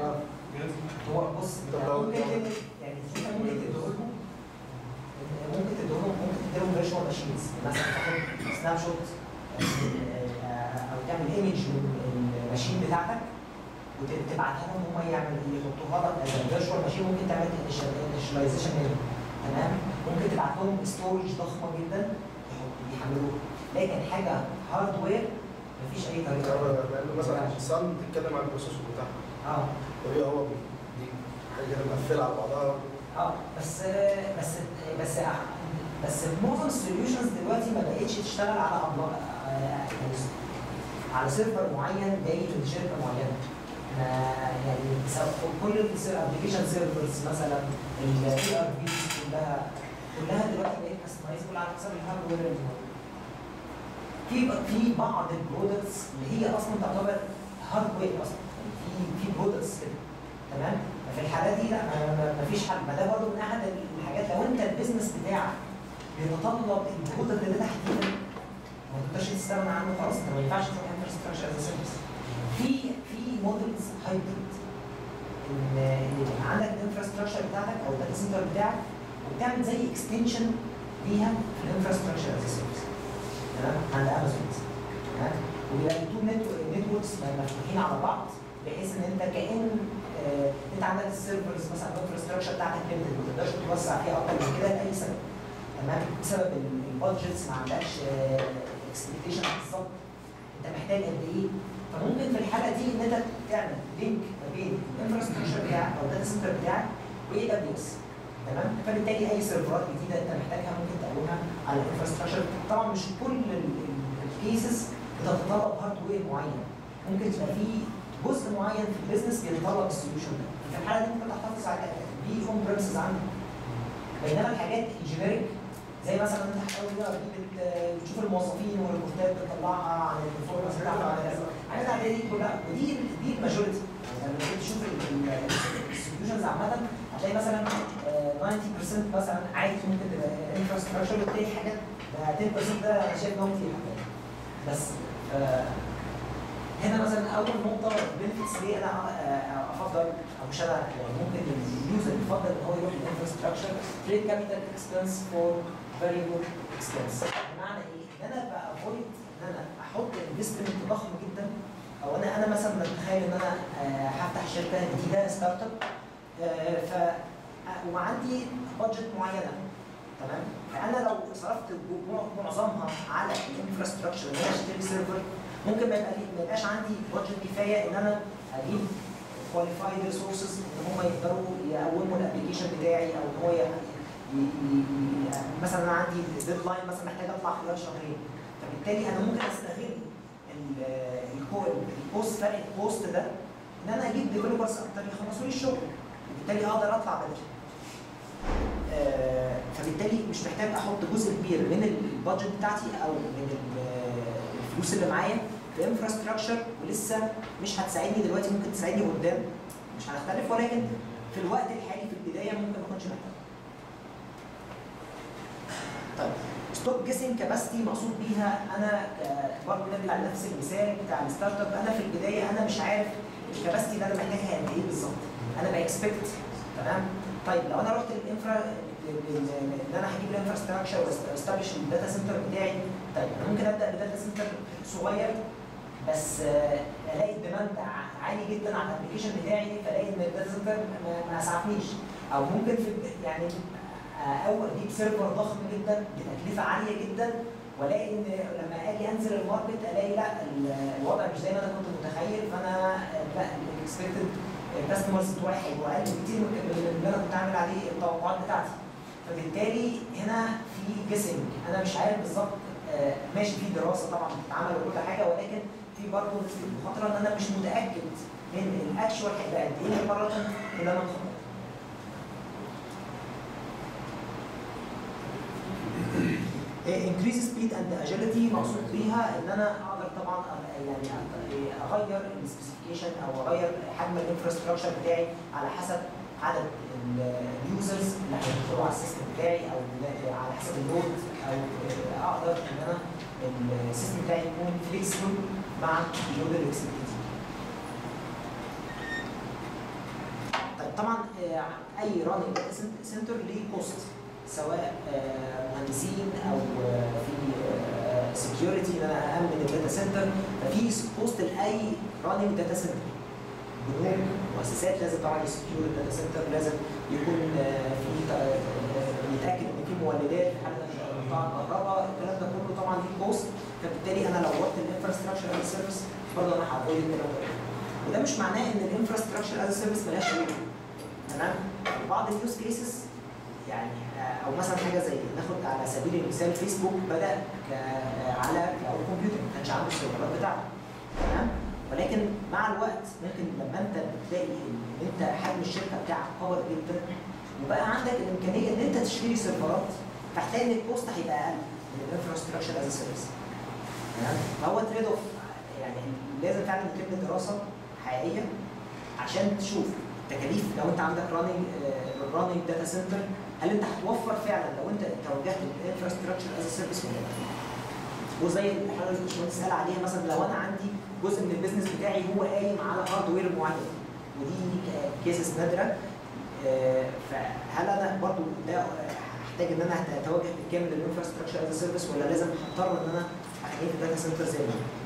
هو بص طب يعني لو- ممكن تدي- يعني انت ممكن تديهولهم ممكن تديهولهم ممكن تديلهم فيرتشوال ماشينز مثلا تاخد سناب شوت او تعمل ايمج من الماشين بتاعتك وتبعتها لهم هم يعمل يحطوها لك از فيرتشوال ماشين ممكن تعمل انيشاليزيشن منها تمام ممكن تبعت لهم ستورج ضخمه جدا يحط- يحملوها لكن حاجه هاردوير مفيش اي طريقه لانه مثلا سان بتتكلم عن البروسيسور بتاعها اه طبيعي هو بي- دي حاجه كده مقفله على بعضها اه بس بس بس بس معظم السوليوشنز دلوقتي ما بقتش تشتغل على أبلا- آه، على سيرفر معين جاي من شركه معينه ما- يعني سواء كل الابلكيشن سيرفرز مثلا الاي ار بي كلها كلها دلوقتي بقت كاستمايزبل على حسب الهاردوير اللي موجود. في في بعض البرودكتس اللي هي اصلا تعتبر هاردوير اصلا يعني في في برودكتس كده تمام في الحالات دي لا ما- ما ما فيش حل ما ده برضه من احد الحاجات لو انت البيزنس بتاعك بيتطلب البرودكت اللي تحديدا ما تقدرش تستغنى عنه خلاص انت ما ينفعش تروح انفراستراكشر از سيرفيس في في موديلز هايبريد ان ان يبقى عندك الانفراستراكشر بتاعتك او الداتا سنتر بتاعك وبتعمل زي اكستنشن ليها في الانفراستراكشر از سيرفيس تمام عند امازون تمام وبيبقى التو نتوركس مفتوحين على بعض بحيث ان انت كان آه، انت عندك السيرفرز مثلا الانفراستراكشر بتاعتك ليميتد ما تقدرش توسع فيها اكتر من كده لاي سبب تمام بسبب البادجتس ما عندكش اكسبكتيشن بالظبط انت محتاج قد ايه فممكن في الحاله دي ان انت تعمل لينك ما بين الانفراستراكشر بتاعك او الداتا سنتر بتاعك واي دبليو اس تمام فبالتالي اي سيرفرات جديده انت محتاجها ممكن تقومها على الانفراستراكشر طبعا مش كل الكيسز بتتطلب هاردوير معين ممكن تبقى في جزء معين في البيزنس بيتطلب السوليوشن ده في الحاله دي ممكن تحتفظ على في اون بريمسز عندك بينما الحاجات الجينيريك زي مثلا انت هتحاول بقى بت- بتشوف الموظفين والريبورتات بتطلعها عن البرفورمانس بتاعهم عن كذا الحاجات العاديه دي كلها ودي دي الماجوريتي يعني لما تيجي تشوف السوليوشنز عامه هتلاقي مثلا آه، 90% مثلا عادي ممكن تبقى انفراستراكشر وتلاقي حاجات ده 10% ده انا شايف ان هو كتير بس آه، هنا مثلا اول نقطه بنفيتس ليه انا آه، افضل او مش انا يعني ممكن اليوزر يفضل ان هو يروح للانفراستراكشر تريد كابيتال اكسبنس فور فاريبل اكسبنس بمعنى ايه؟ ان انا بافويد ان انا احط انفستمنت ضخم جدا او انا انا مثلا متخيل ان انا آه، هفتح شركه جديده ستارت اب آه، ف آه، وعندي بادجت معينه تمام فانا لو صرفت جو- معظمها على الانفراستراكشر ان انا اشتري سيرفر ممكن ما يبقى ما يبقاش عندي بادجت كفايه ان انا اجيب كواليفايد ريسورسز ان هم يقدروا يقوموا الابلكيشن بتاعي او ان هو ي- ي- ي- ي- مثلا انا عندي ديدلاين مثلا محتاج اطلع خلال شهرين فبالتالي انا ممكن استغل ال- الكو- الكوست فرق الكوست ده ان انا اجيب ديفلوبرز اكتر يخلصوا لي الشغل وبالتالي اقدر اطلع بدري آه، فبالتالي مش محتاج احط جزء كبير من البادجت بتاعتي او من ال- الفلوس اللي معايا في انفراستراكشر ولسه مش هتساعدني دلوقتي ممكن تساعدني قدام مش هنختلف ولكن في الوقت الحالي في البدايه ممكن ما اكونش محتاج. طيب ستوب جيسنج كاباسيتي مقصود بيها انا ك- برضه نرجع لنفس المثال بتاع الستارت اب انا في البدايه انا مش عارف الكاباسيتي اللي انا محتاجها قد ايه بالظبط انا باكسبكت تمام طيب لو انا رحت الانفرا ان انا هجيب الانفراستراكشر واستابلش الداتا سنتر بتاعي طيب انا ممكن ابدا بداتا سنتر صغير بس آه، الاقي الديماند ع- عالي جدا على الابلكيشن بتاعي فالاقي ان الداتا سنتر ما- ما اسعفنيش او ممكن في الب- يعني آه، اول اجيب سيرفر ضخم جدا بتكلفه عاليه جدا والاقي ان لما اجي انزل الماركت الاقي لا ال- الوضع مش زي ما انا كنت متخيل فانا آه، لا الاكسبكتد كاستمرز بتوعي هيبقوا اقل بكتير من من اللي انا كنت عامل عليه التوقعات بتاعتي فبالتالي هنا في جيسنج انا مش عارف بالظبط آه، ماشي في دراسه طبعا بتتعمل وكل حاجه ولكن في برضه نسبه مخاطره ان انا مش متاكد من الاكشوال هيبقى قد ايه مقارنه باللي انا مخطط انكريز سبيد اند اجيلتي مقصود بيها ان انا اقدر طبعا أ- يعني أ- اغير السبيسيفيكيشن او اغير حجم الانفراستراكشر بتاعي على حسب عدد اليوزرز اللي هيدخلوا على السيستم بتاعي او ال- على حسب اللود او آه، اقدر ان انا السيستم بتاعي يكون فليكسبل مع اللود الاكسبكتد طيب طبعا آه، اي راننج سنتر ليه كوست سواء آه، مهندسين او آه، في سكيورتي ان انا امن الداتا سنتر ففي سبوست لاي راننج داتا سنتر بنوك مؤسسات لازم طبعا يسكيور الداتا سنتر لازم يكون آه، في ت- آه، يتاكد ان في مولدات في حاله انقطاع الكهرباء الكلام ده كله طبعا ليه كوست فبالتالي انا لو وطت الانفراستراكشر از سيرفيس برضه انا هافويد الكلام ده كله. وده مش معناه ان الانفراستراكشر از سيرفيس ملهاش عيوب تمام بعض اليوز كيسز يعني آه، او مثلا حاجه زي ناخد على سبيل المثال فيسبوك بدا ك- على كلاود كومبيوتنج ما كانش عنده السيرفرات بتاعته تمام ولكن مع الوقت ممكن لما انت بتلاقي ان انت حجم الشركه بتاعك كبر جدا وبقى عندك الامكانيه ان انت تشتري سيرفرات فهتلاقي ان الكوست هيبقى اقل من الانفراستراكشر از سيرفيس تمام فهو تريد اوف يعني لازم فعلا يتم دراسه حقيقيه عشان تشوف تكاليف لو انت عندك راننج راننج داتا سنتر هل انت هتوفر فعلا لو انت توجهت للانفراستراكشر از سيرفيس ولا لا وزي الحاجه اللي الباشمهندس قال عليها مثلا لو انا عندي جزء من البيزنس بتاعي هو قايم على هاردوير معين ودي كيسز نادره آه، فهل انا برضو ده هحتاج ان انا اتوجه بالكامل للانفراستراكشر از سيرفيس ولا لازم هضطر ان انا اخليه في داتا سنتر زي ما هو؟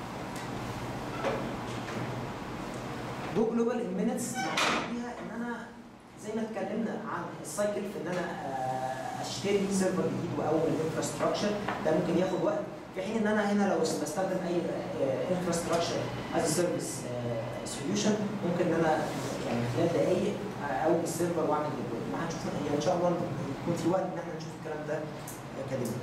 دو جلوبال ان مينتس فيها ان انا زي ما اتكلمنا عن السايكل في ان انا آه، اشتري سيرفر جديد واول الانفراستراكشر ده ممكن ياخد وقت في حين ان انا هنا لو بستخدم اي انفراستراكشر از سيرفيس سوليوشن ممكن ان انا يعني خلال دقائق اقوم السيرفر واعمل ديبلوي ما هنشوف يعني ان شاء الله يكون في وقت ان احنا نشوف الكلام ده اكاديمي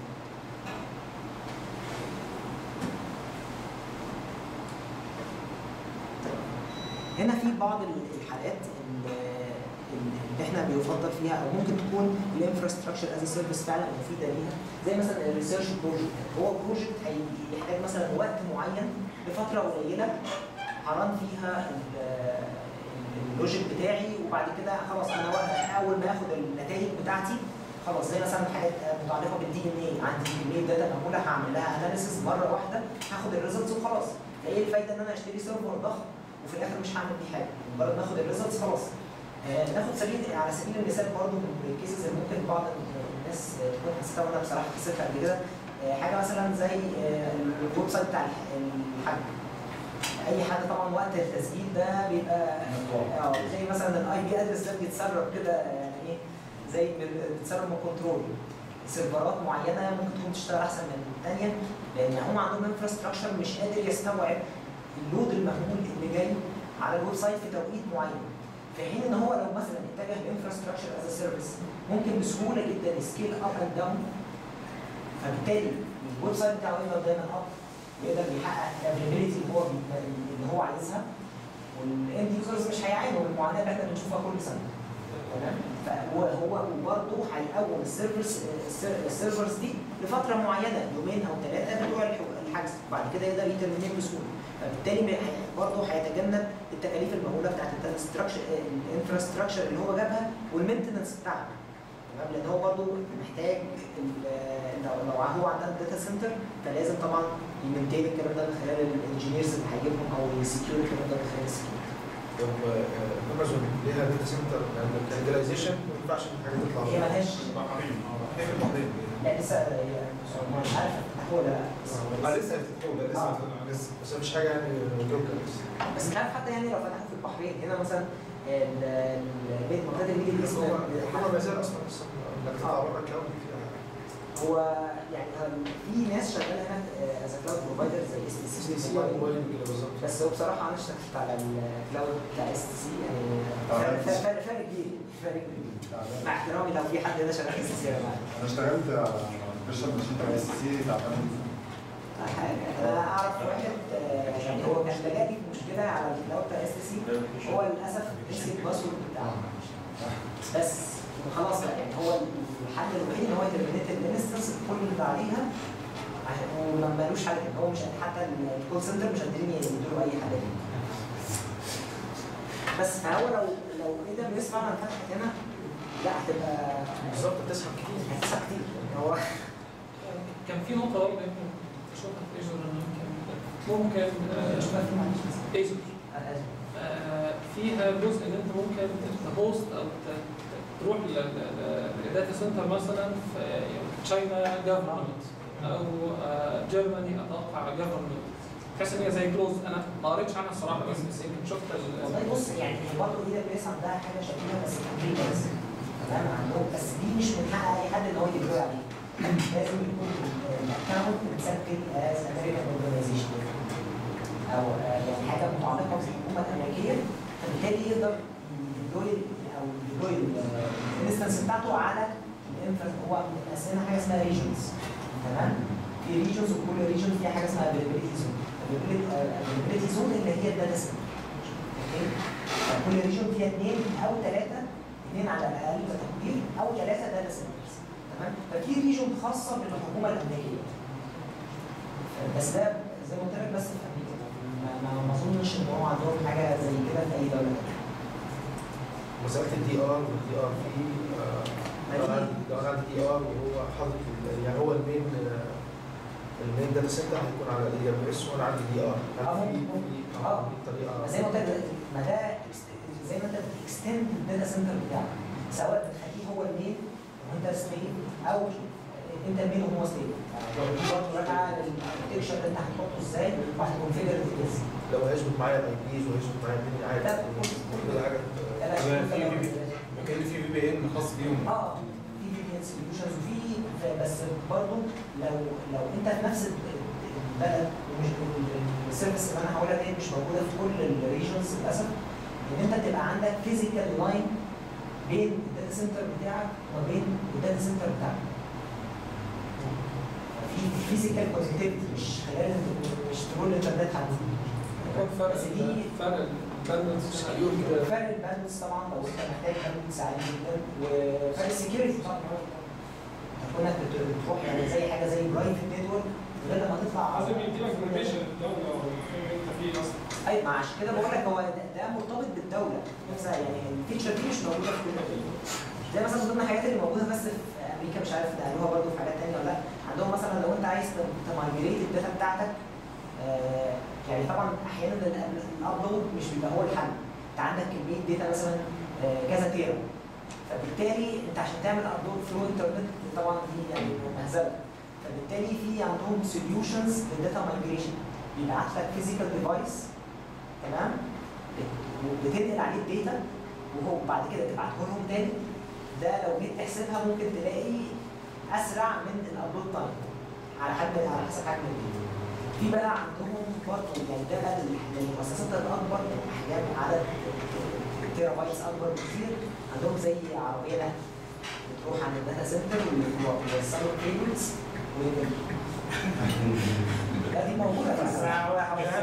هنا في بعض الحالات اللي اللي احنا بيفضل فيها او ممكن تكون الانفراستراكشر از سيرفيس فعلا مفيده ليها زي مثلا الريسيرش بروجكت هو بروجكت هيحتاج مثلا وقت معين لفتره قليله هران فيها ال- اللوجيك بتاعي وبعد كده خلاص انا وقت- اول ما اخد النتائج بتاعتي خلاص زي مثلا حاجات متعلقه بالدي ان اي عندي كميه داتا معموله هعمل لها اناليسيس مره واحده هاخد الريزلتس وخلاص فايه الفايده ان انا اشتري سيرفر ضخم وفي الاخر مش هعمل بيه حاجه مجرد ما اخد الريزلتس خلاص آه، ناخد سبيل على سبيل المثال برضو من الكيسز اللي ممكن بعض الناس آه، تكون حسيتها وانا بصراحه حسيتها قبل كده آه، حاجه مثلا زي آه، الويب سايت بتاع الح- الحج اي حاجه طبعا وقت التسجيل ده بيبقى اه زي مثلا الاي بي ادرس ده بيتسرب كده يعني ايه زي بال- بيتسرب من كنترول سيرفرات معينه ممكن تكون تشتغل احسن من الثانيه لان هم عندهم انفراستراكشر مش قادر يستوعب اللود المهول اللي جاي على الويب سايت في توقيت معين في حين ان هو لو مثلا اتجه لانفراستراكشر از سيرفيس ممكن بسهوله جدا سكيل اب اند داون فبالتالي الويب سايت بتاعه يفضل دايما اب ويقدر يحقق الافيلابيلتي اللي هو بي- اللي هو عايزها والاند يوزرز مش هيعانوا من المعاناه اللي احنا بنشوفها كل سنه تمام فهو هو وبرضه هيقوم السيرفرز السيرفرز دي لفتره معينه يومين او ثلاثه بتوع الح- الحجز وبعد كده يقدر يترمينيت بسهوله فبالتالي بي- برضه هيتجنب التكاليف المهوله بتاعت الانفراستراكشر اللي هو جابها والمينتنس بتاعها تمام لان هو برضه محتاج ال- لو لو هو عنده داتا سنتر فلازم طبعا يمنتين الكلام ده من خلال الانجينيرز اللي هيجيبهم او يسكيور الكلام ده من خلال السكيورتي طب آه، امازون ليها داتا سنتر كانجلايزيشن ما ينفعش الحاجه تطلع هي ملهاش بحرين هي في البحرين لا لسه هي مش عارف افتحوه ولا لا اه لسه هيفتحوه لا لسه لسه بس مفيش حاجه يعني لوكال بس بس مش عارف حتى يعني لو فتحوا في البحرين هنا مثلا ال- ال- البيت منطقه الميدل ايست هو هو ما زال اصلا اصلا انك تطلع بره كلاود دي فيها هو يعني هم- في ناس شغاله هناك از كلاود بروفايدر زي اس تي سي سي سي موبايل كده بالظبط بس هو بصراحه انا اشتغلت على الكلاود بتاع اس تي سي يعني فرق- فرق فرق- فرق كبير فرق كبير مع احترامي لو في حد هنا شغال اس تي سي انا معاك. انا اشتغلت بيشرب ماشين تبع اس سي تعبان حاجة. انا اعرف واحد آه، يعني هو كان لجأ لي في مشكله على الكلاود بتاع اس تي سي هو للاسف نسي الباسورد بتاعه بس خلاص بقى يعني هو الحل الوحيد ان هو يترمينيت الانستنس بكل اللي عليها عشان وما مالوش حل تاني. هو مش حتى الكول سنتر مش قادرين يدوا اي حل تاني. بس فهو لو لو اي دبليو اس فعلا فتحت هنا لا هتبقى بالظبط بتسحب كتير هتسحب كتير يعني هو كان في نقطة برضه يمكن تشوفها في ايجور إنه يمكن ممكن شوفها في معلش بس ايجور أنا آسف. آه، فيها جزء ان انت ممكن تهوست او ت- تروح للداتا سنتر مثلا في تشاينا جفرمنت او آه، جيرماني اتوقع جفرمنت تحس ان هي زي كلوز انا ما قريتش عنها الصراحه بس بس يمكن شفت ال- والله بص يعني هي برضه اي دبليو اس عندها حاجه شبيهه بس في امريكا بس تمام عندهم بس دي مش من حق اي حد ان هو يدير عليه لازم يكون الاكونت متسجل از امريكان اورجانيزيشن او آه، يعني حاجه متعلقه بالحكومه الامريكيه فبالتالي يقدر يدوي او يدوي الانستنس بتاعته على الانفرنس هو مقسمها حاجه اسمها ريجنز تمام في ريجنز وكل ريجن فيها حاجه اسمها availability zone availability zone اللي هي الداتا سنتر اوكي كل ريجن فيها اثنين او ثلاثه اثنين على الاقل كتقدير او ثلاثه داتا سنترز تمام ففي ريجن خاصه بالحكومه الامريكيه بس ده زي ما قلت لك بس في امريكا ما ما- ما اظنش ان هو عندهم حاجه زي كده في اي دوله تانيه مساله الدي ار والدي ار في ما لو دي- عندي لو انا عندي دي ار وهو حاطط ال- يعني هو المين آه، المين داتا سنتر هيكون على الاي دبليو اس وانا عندي دي ار هل آه، في ممكن. في- آه. في طريقه زي ما قلت لك دلوقتي، ما ده ext- زي ما انت بتكستند الداتا سنتر بتاعك سواء بتخليه هو المين وانت سليف او انت المين وهو سليف يعني دي برضه راجعه للاركتكشر اللي انت هتحطه ازاي وهتكونفيجر ازاي لو هيظبط معايا الاي بيز وهيظبط معايا الدنيا عادي لا. كل حاجه لا، لا، في- شوف في- كده. في- كان في في بي ان خاص بيهم اه في في بي ان سوليوشنز وفي بس برضه لو لو انت في نفس البلد ومش السيرفيس اللي انا هقولها دي مش موجوده في كل الريجنز للاسف ان انت تبقى عندك فيزيكال لاين بين الداتا سنتر بتاعك وما بين الداتا سنتر بتاعك. في فيزيكال كونكتيفيتي مش خلال مش تقول الانترنت عندي. يكون فرق بس دي ال- فرق البالانس مليون كده فرق البالانس طبعا لو انت محتاج بالانس عالي جدا وفرق السكيورتي طبعا كونك بت- بتروح يعني زي حاجه زي برايفت نتورك غير لما تطلع لازم يديلك انفورميشن الدوله والفيلم اللي انت فيه اصلا ايوه ما عشان كده بقول لك هو ده, ده مرتبط بالدوله نفسها يعني الفيتشر دي مش موجوده في كل الدول زي مثلا من ضمن الحاجات اللي موجوده بس في امريكا مش عارف نقلوها برضه في حاجات ثانيه ولا لا عندهم مثلا لو انت عايز تمايجريت الداتا بتاعتك آه، يعني طبعا احيانا ال- الابلود مش بيبقى هو الحل انت عندك كميه داتا مثلا آه، كذا تيرا فبالتالي انت عشان تعمل ابلود ثرو انترنت طبعا دي يعني مهزله فبالتالي في عندهم سوليوشنز للداتا مايجريشن بيبعت لك فيزيكال ديفايس تمام بت- بتنقل عليه الداتا وهو بعد كده تبعته لهم تاني ده لو جيت تحسبها ممكن تلاقي اسرع من الابلود تايم على حد على حسب حجم الداتا في بقى عندهم برضه يعني ده بقى لل- للمؤسسات الاكبر احجام عدد التيرا بايتس اكبر بكتير عندهم زي عربيه نقل بتروح عند الداتا سنتر ويوصلوا كيبلز لا دي موجوده في الساعه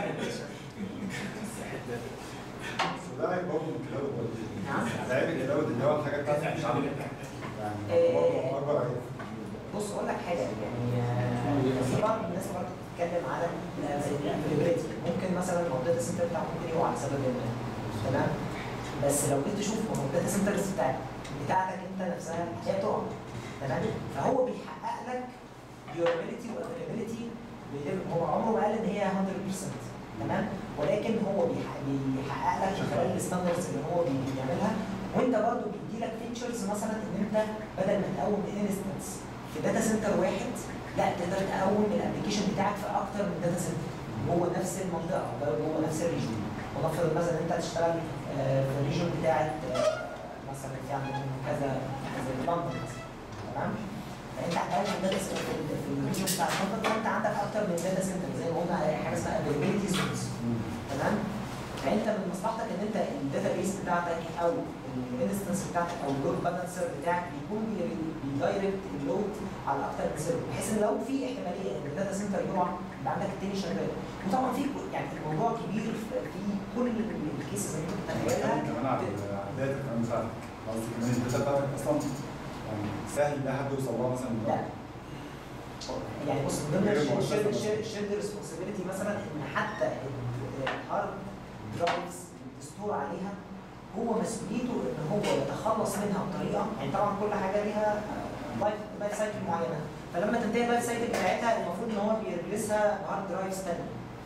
ده عيب برضه من الكلاود برضه. نعم. ده عيب الكلاود اللي هو الحاجات بتاعتك مش عندك يعني إيه. برضه اكبر عيب بص اقول لك حاجه يعني آه، في بعض الناس برضه بتتكلم على الافيلابيلتي ممكن مثلا لو الداتا سنتر بتاعك ممكن يقع بسبب ما تمام بس لو جيت تشوف ما هو الداتا سنترز بتاعتك بتاعتك انت نفسها هي تقع تمام فهو بيحقق لك durability وافيلابيلتي هو عمره ما قال ان هي 100% تمام ولكن هو بيحقق, بيحقق لك من خلال الستاندردز اللي هو بي- بيعملها وانت برضه بيدي لك فيتشرز مثلا ان انت بدل ما تقوم انستنس في داتا سنتر واحد لا تقدر تقوم الابلكيشن بتاعك في اكتر من داتا سنتر جوه نفس المنطقه أو جوه نفس الريجن ونفرض مثلا انت هتشتغل آه، في الريجن بتاعت آه، مثلا في عندك كذا زي لندن مثلا تمام فانت هتقوم الداتا سنتر في ال- في الريجن بتاع لندن فانت عندك اكتر من داتا سنتر زي ما قلنا حاجه اسمها availability zones تمام فانت من مصلحتك ان انت الداتا بيس بتاعتك او الانستنس بتاعتك او اللود بالانسر بتاعك بيكون بي- بيدايركت اللود على اكتر من سيرفر بحيث ان لو في احتماليه ان الداتا سنتر يقع يبقى عندك التاني شغال وطبعا في يعني الموضوع كبير في في كل الكيسز اللي انت بتتكلم بتتخيلها كمان على على الداتا كمان بتاعتك قصدي كمان الداتا بتاعتك اصلا يعني سهل ان حد يوصل لها مثلا من لا بره. يعني بص من ضمن غير المؤسسة الشيرد ريسبونسبيلتي مثلا ان حتى الهارد درايفز اللي بتستور عليها هو مسؤوليته ان هو يتخلص منها بطريقه يعني طبعا كل حاجه ليها لايف لايف سايكل معينه فلما تنتهي اللايف سايكل بتاعتها المفروض ان هو بيريبليسها بهارد درايفز ثانيه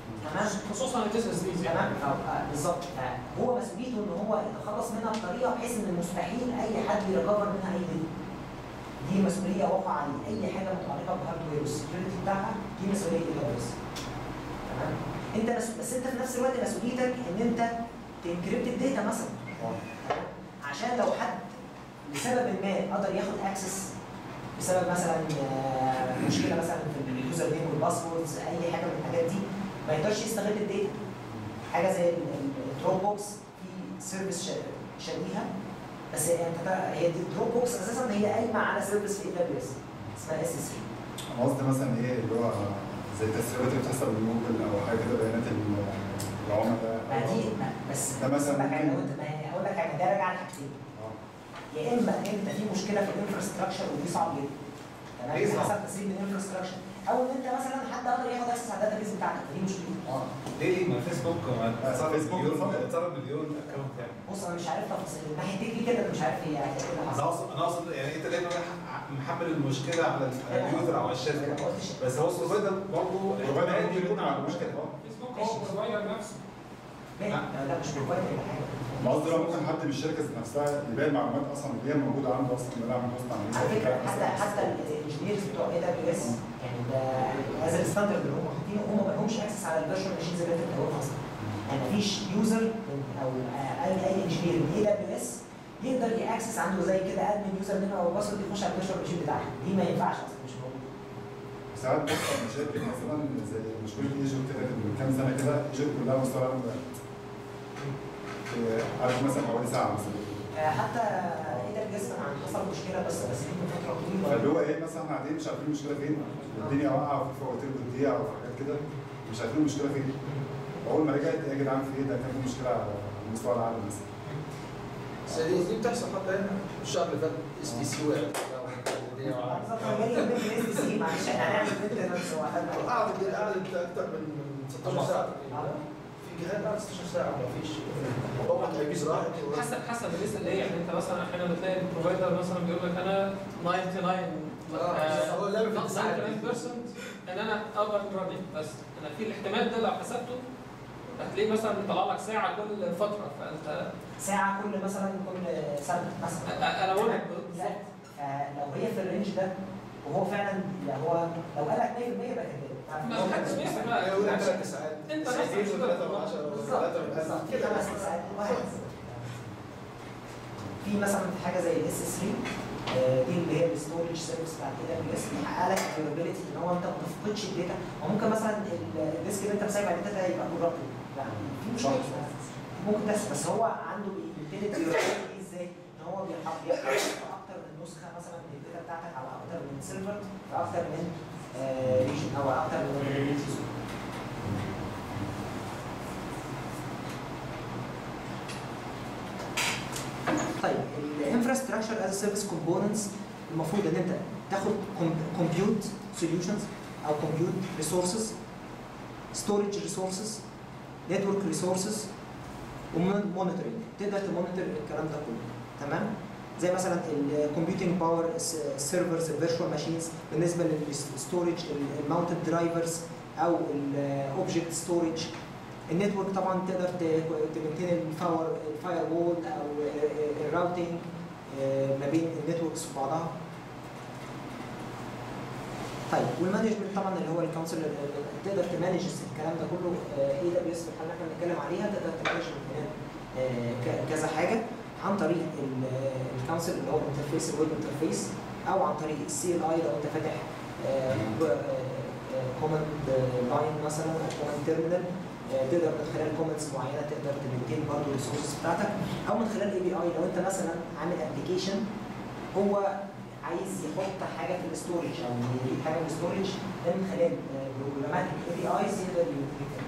تمام خصوصا الاس اس دي تمام أو- آه، بالظبط فهو مسؤوليته ان هو يتخلص منها بطريقه بحيث ان مستحيل اي حد يريكفر منها اي داتا دي مسؤوليه واقعه عليه اي حاجه متعلقه بالهاردوير والسكيورتي بتاعها دي مسؤوليه اي بس تمام انت بس, بس انت في نفس الوقت مسؤوليتك ان انت تنكريبت الداتا مثلا تمام؟ عشان لو حد لسبب ما قدر ياخد اكسس بسبب مثلا آه، مشكله مثلا في اليوزر نيم والباسوردز اي حاجه من الحاجات دي ما يقدرش يستغل الداتا حاجه زي الدروب بوكس في سيرفيس شبيهه بس هي انت تع- هي دي الدروب بوكس اساسا هي قايمه على سيرفيس في اي دبليو اس اسمها اس اس 3 انا قصدي مثلا ايه اللي هو زي التسريبات اللي بتحصل من جوجل او حاجه كده بيانات ال- العملاء ما دي ما- بس ده مثلا بس أقول لك حاجة، ممكن- لو انت ما هي- اقول لك حاجه ده راجع لحاجتين آه. يا اما انت في مشكله في الانفراستراكشر ودي صعب جدا تمام ليه دي صعب؟ حسب تسريب الانفراستراكشر او ان انت مثلا حد قدر ياخد اكسس على الداتا بيز بتاعتك فدي مشكله اه ليه ليه ما فيسبوك ما آه، اتصرف فيسبوك مليون بالظبط. اتصرف مليون اكونت يعني بص انا مش عارف تفاصيل من ناحيه تكنيكال كده أنا مش عارف هي ايه اللي انا حصل اقصد انا اقصد يعني انت دايما محمل المشكله على اليوزر او على الشركه ما قلتش بس هو البروفايدر برضه البروفايدر احتمال ممكن يكون يكون عنده عنده مشكله مشكلة. فيسبوك هو بروفايدر نفسه لا لا مش بروفايدر ولا حاجه انا قصدي لو ممكن حد من الشركه نفسها يبيع المعلومات اصلا اللي هي موجوده عنده اصلا اللي انا بوست على فكره حتى حتى الانجنيرز بتوع اي دبليو اس يعني ده هذا الستاندرد اللي هم حاطينه هم ما لهمش اكسس على الفيرشوال ماشينز اللي انت بتقولها اصلا يعني مفيش يوزر او اي اي انجنير من اي دبليو اس يقدر ياكسس عنده زي كده ادمن يوزر نيم او باسورد يخش على الفيرشوال ماشين بتاعها دي ما ينفعش اصلا مش موجود ساعات بتحصل مشاكل مثلا زي مشكله ايجيبت كده كانت من كام سنه كده ايجيبت كلها مستوى العالم بقى. آه، عارف مثلا حوالي ساعه مثلا آه، حتى اي دبليو اس كان حصل مشكله بس بس دي من فتره فاللي طويله هو ايه مثلا احنا قاعدين مش عارفين المشكله فين الدنيا واقعه وفي فواتير بتضيع وفي حاجات كده مش عارفين المشكله فين واول ما رجعت يا جدعان في ايه ده كان في مشكله على مستوى العالم مثلا بس دي دي بتحصل حتى هنا الشهر اللي فات اس تي سي وقعت الدنيا وقعت. بالظبط انا جاي من الاس سي معلش احنا هنعمل مينتنس وهنعمل قعدت قعدت اكتر من من 16 ساعه تقريبا. في جهات قعدت 16 ساعه ما فيش طبعا الترابيز راحت حسب حسب الليسته اللي هي يعني انت مثلا احيانا بتلاقي البروفايدر مثلا بيقول لك انا 99 آه، هو اللعبة في آه، التسعات دي. 99% ان انا اب اند راننج بس انا في الاحتمال ده لو حسبته هتلاقيه مثلا طلع لك ساعه كل فتره فانت ساعه كل مثلا كل سنه مثلا انا بقول لك لا بالظبط فلو هي في الرينج ده وهو فعلا يعني هو لو قال لك 100% يبقى كذاب ما حدش بيسمع يقول لك ثلاث ساعات انت ساعتين نفسك وثلاثة من عشرة بالظبط وثلاثة من بالظبط ألف كده كده بس ساعات واحد في مثلا حاجه زي الاس اس 3 آه، دي اللي هي الستورج سيرفيس بتاعت اي دبليو اس بيحقق لك availability ان هو انت ما تفقدش الداتا وممكن مثلا ال- الديسك اللي انت مسايب عليه الداتا ده يبقى كورابتد لا في مشكله ممكن تحصل بس هو عنده اليوتيليتي ازاي ان هو بيحط بيحط اكتر من نسخه مثلا من الداتا بتاعتك على اكتر من سيرفر في اكتر من ريجن او اكتر من ريجن طيب الانفراستراكشر از سيرفيس كومبوننتس المفروض ان انت تاخد كومبيوت سوليوشنز او كومبيوت ريسورسز ستورج ريسورسز نتورك ريسورسز ومونيتورنج تقدر تمونيتور الكلام ده كله تمام زي مثلا الكمبيوتنج باور السيرفرز الفيرتشوال ماشينز بالنسبه للستورج الماونتد درايفرز او الاوبجكت ستورج النتورك طبعا تقدر تمنتين الفاور الفاير وول او الراوتنج ما بين النتوركس وبعضها طيب والمانجمنت طبعا اللي هو الكونسل تقدر تمانج الكلام ده كله اي دبليو اس في الحاله اللي احنا بنتكلم عليها تقدر تمانج من خلال آه، ك- كذا حاجه عن طريق الكونسل اللي هو الانترفيس الويب انترفيس او عن طريق السي ال اي لو انت فاتح كوماند لاين مثلا او كوماند تيرمينال تقدر من خلال كومنتس معينه تقدر تمنتين برضه الريسورسز بتاعتك او من خلال اي بي اي لو انت مثلا عامل ابلكيشن هو عايز يحط حاجه في الاستورج او يجيب حاجه من الاستورج ده من خلال بروجرامات الاي بي ايز يقدر يمتلكها.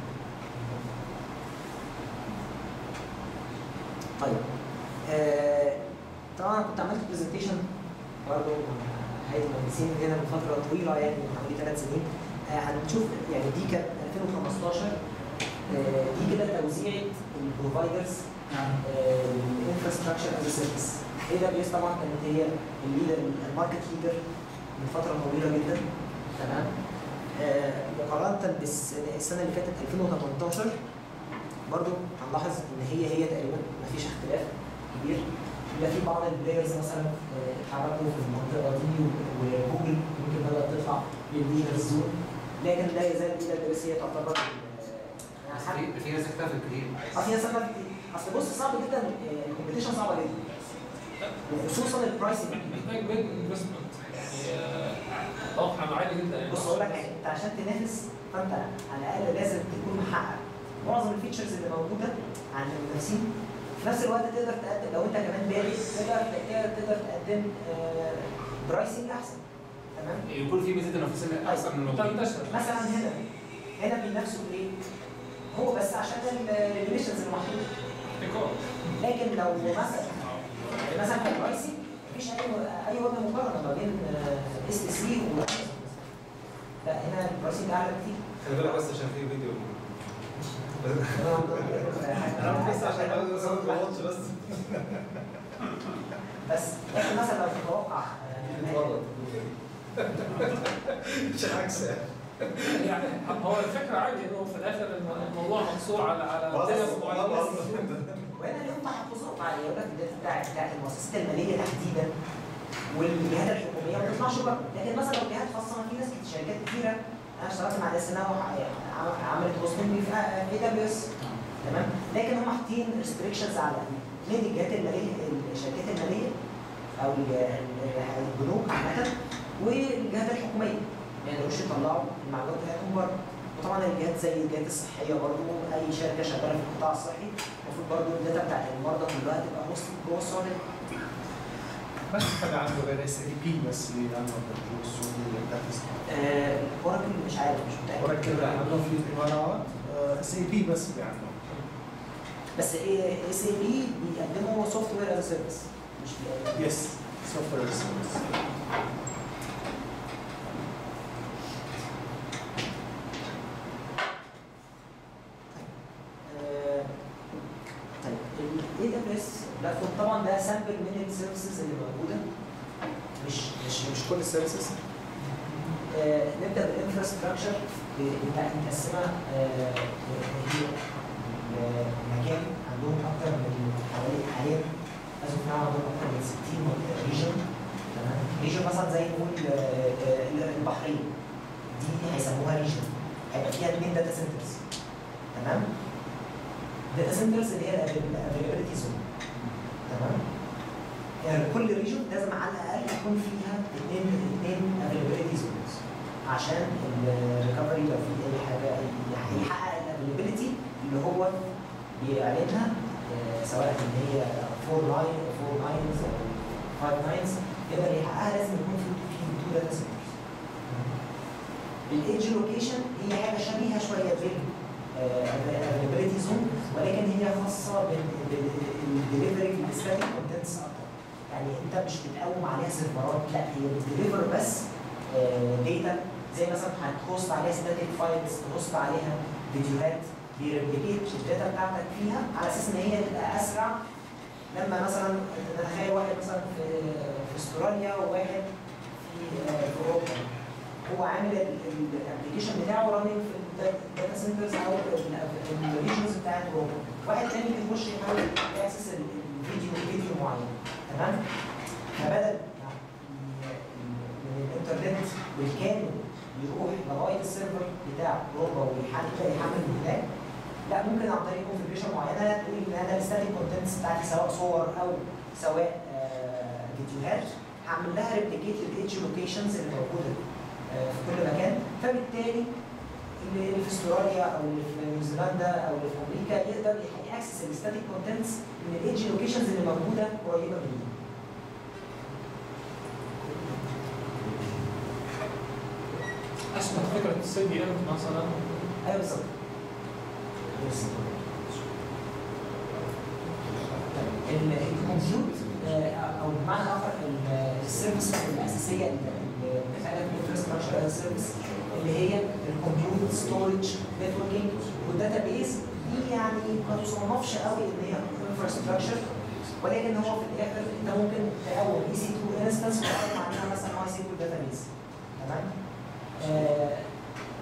طيب آه طبعا أنا كنت عملت برزنتيشن برضه مع هيئه المهندسين هنا من فتره طويله يعني من حوالي ثلاث سنين آه هنشوف يعني دي كانت 2015 آه دي كده توزيعه البروفايدرز الانفراستراكشر از سيرفيس اي دبليو اس طبعا كانت هي الليدر الماركت ليدر من فتره طويله جدا تمام آه، مقارنه بالسنه اللي فاتت 2018 برضو هنلاحظ ان هي هي تقريبا مفيش اختلاف كبير يبقى في بعض البلايرز مثلا آه، اتحركوا في المنطقه دي و- وجوجل يمكن بدات تطلع للليدرز زون لكن لا يزال دي الدراسيه هي تعتبر آه، يعني حاجة- في في ناس اختلفت كتير اصل هي سبب اصل بص صعب جدا آه، الكومبيتيشن صعبه جدا وخصوصا البرايسنج محتاج بيج انفستمنت يعني آه، اتوقع عالي جدا يعني بص اقول لك حاجه انت عشان تنافس فانت على الاقل لازم تكون محقق معظم الفيتشرز اللي موجوده عند المنافسين في نفس الوقت تقدر تقدم لو انت كمان بادئ تقدر تقدر تقدر تقدم برايسنج احسن تمام يكون في ميزه تنافسيه احسن من الموجودين تنتشر مثلا هنا هنا بينافسوا بايه؟ هو بس عشان الريليشنز اللي محطوطه ابتكار لكن لو مثلا مثلا في البرايسنج مفيش اي اي وجه مقارنه ما بين اس اس سي و لا هنا البرايسنج اعلى كتير خلي بالك بس عشان في فيديو انا انا بس عشان ما غلطش بس بس لكن مثلا لو تتوقع آه، مش عكس يعني هو الفكره عادي انه في الاخر الم- الموضوع مقصور على على داتا معينه وهنا لهم تحفظات على يقول لك الداتا بتاعت بتاعت المؤسسات الماليه تحديدا والجهات الحكوميه ما تطلعش بره لكن مثلا لو جهات خاصه في ناس كتير شركات كتيره انا اشتغلت مع اس ان عملت هوستنج في اي دبليو اس تمام لكن هم حاطين ريستريكشنز على من الجهات الماليه الشركات الماليه او ال- ال- البنوك عامه والجهات الحكوميه ما يقدروش يطلعوا المعلومات بتاعتهم بره وطبعا الجهات زي الجهات الصحيه برضو اي شركه شغاله في القطاع الصحي المفروض برضو الداتا بتاعت المرضى كلها تبقى وسط جوه السعوديه بس حد عنده غير اس اي بي بس اللي عنده الجو السعودي اللي بتاعت آه، اوراكل مش عارف مش متاكد اوراكل عندهم في امارات اس اي بي بس اللي عندهم بس اس اي بي بيقدموا سوفت وير از سيرفيس مش بيقدموا يس سوفت وير آه، طيب الاي دبليو اس بلاتفورم طبعا ده سامبل من السيرفيسز اللي موجوده مش مش مش كل السيرفيسز آه، نبدا بالانفراستراكشر مقسمه آه، هي آه، مكان عندهم اكثر من حوالي حاليا لازم نعمل عندهم اكثر من 60 منطقه ريجن تمام ريجن مثلا زي نقول آه، آه، البحرين دي هيسموها ريجن هيبقى فيها اثنين داتا سنترز تمام داتا سنترز اللي هي الافيلابيلتي زون تمام يعني كل ريجن لازم على الاقل يكون فيها اثنين اثنين افيلابيلتي زونز عشان الريكفري لو في اي حاجه يحقق الافيلابيلتي اللي هو بيعلنها آه، سواء ان هي 4 لاين 4 لاينز او 5 لاينز يقدر يحققها لازم يكون في في تو داتا سنترز الايدج لوكيشن هي حاجه شبيهه شويه بال availability زون ولكن هي خاصه بالدليفري في الستاتيك كونتنتس اكتر يعني انت مش بتقوم عليها سيرفرات لا هي بتديليفر بس داتا زي مثلا هتهوست عليها ستاتيك فايلز تهوست عليها فيديوهات بيريبليكيت الداتا بتاعتك فيها على اساس ان هي تبقى اسرع لما مثلا نتخيل واحد مثلا في في استراليا وواحد في آه، في اوروبا هو عامل الابلكيشن بتاعه راننج في الداتا سنترز او الريجنز بتاعت اوروبا واحد تاني بيخش يحاول ياكسس الفيديو فيديو معين تمام فبدل من الانترنت بالكامل يروح لغايه السيرفر بتاع اوروبا ويحمل يحمل من هناك لا ممكن عن طريق كونفجريشن معينه تقول ان انا الستاتيك كونتنتس بتاعتي سواء صور او سواء آه، فيديوهات هعمل لها ريبليكيت للايدج لوكيشنز اللي موجوده آه، في كل مكان فبالتالي اللي اللي في استراليا او اللي في نيوزيلندا او اللي في امريكا يقدر ياكسس الستاتيك كونتنتس من الايدج لوكيشنز اللي موجوده قريبه منه اشبه فكره السي دي ام مثلا ايوه بالظبط بس. طيب، ال- الكمبيوت آه، او بمعنى اخر ال- السيرفيس الاساسيه اللي بنتكلم في الانفراستراكشر سيرفيس اللي هي الكمبيوت ستورج نتوركينج والداتا بيز دي يعني ما تصنفش قوي ان هي انفراستراكشر ولكن هو في الاخر انت ممكن تقوم اي سي 2 انستنس وتقوم عليها مثلا اي سي 2 داتا بيز تمام آه،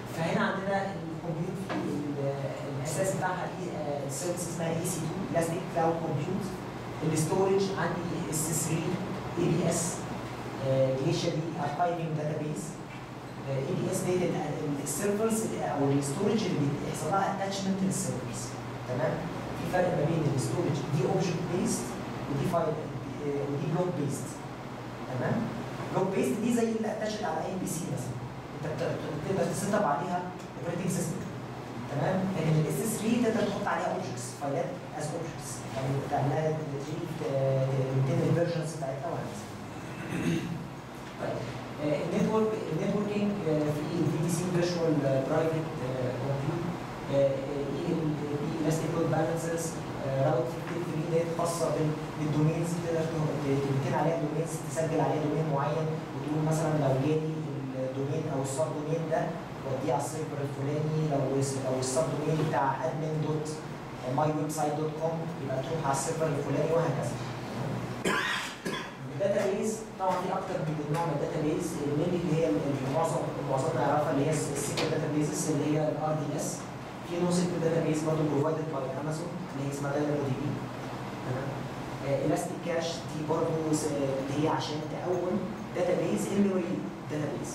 عندنا الكمبيوت في ال- الاساس بتاعها ايه السيرفيس اسمها اي سي 2 الاستيك كلاود كومبيوت الاستورج عندي اس 3 اي بي اس جليشيا دي اركايفنج داتابيز اي بي اس دي السيرفرز او الاستورج اللي بيحصل لها اتاتشمنت للسيرفرز تمام في فرق ما بين الاستورج دي اوبجكت بيست ودي فايل ودي بلوك بيست تمام بلوك بيست دي زي اللي اتاتشت على اي بي سي مثلا انت بت- تقدر تسيت اب عليها اوبريتنج سيستم تمام لكن الاس اس 3 تقدر تحط عليها اوبجكتس فايلات از اوبجكتس يعني تعملها تنتين الفيرجنز بتاعتها وهكذا طيب آه، النتورك النتوركينج آه، في في دي سي فيرتشوال برايفت كومبيوت في الاستيك لود بالانسرز راوت في نت خاصه بال- بالدومينز تقدر تبتين عليها دومينز تسجل عليها دومين معين وتقول مثلا لو جالي الدومين او السب دومين ده وديه على السيرفر الفلاني لو لو السب دومين بتاع ادمن دوت ماي ويب سايت دوت كوم يبقى تروح على السيرفر الفلاني وهكذا. الداتابيز طبعا في اكتر من نوع من الداتابيز اللي اللي هي اللي معظم معظمنا يعرفها اللي هي السيكول داتابيزز اللي هي الار دي اس في نو سيكول داتابيز برضه بروفايدد باي امازون اللي هي اسمها داينامو دي بي تمام الاستيك كاش دي برضه س- اللي هي عشان تقوم داتابيز الميموري داتابيز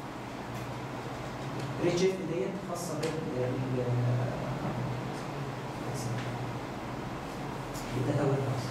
ريدشيفت ديت خاصه بال بالداتا وير هاوس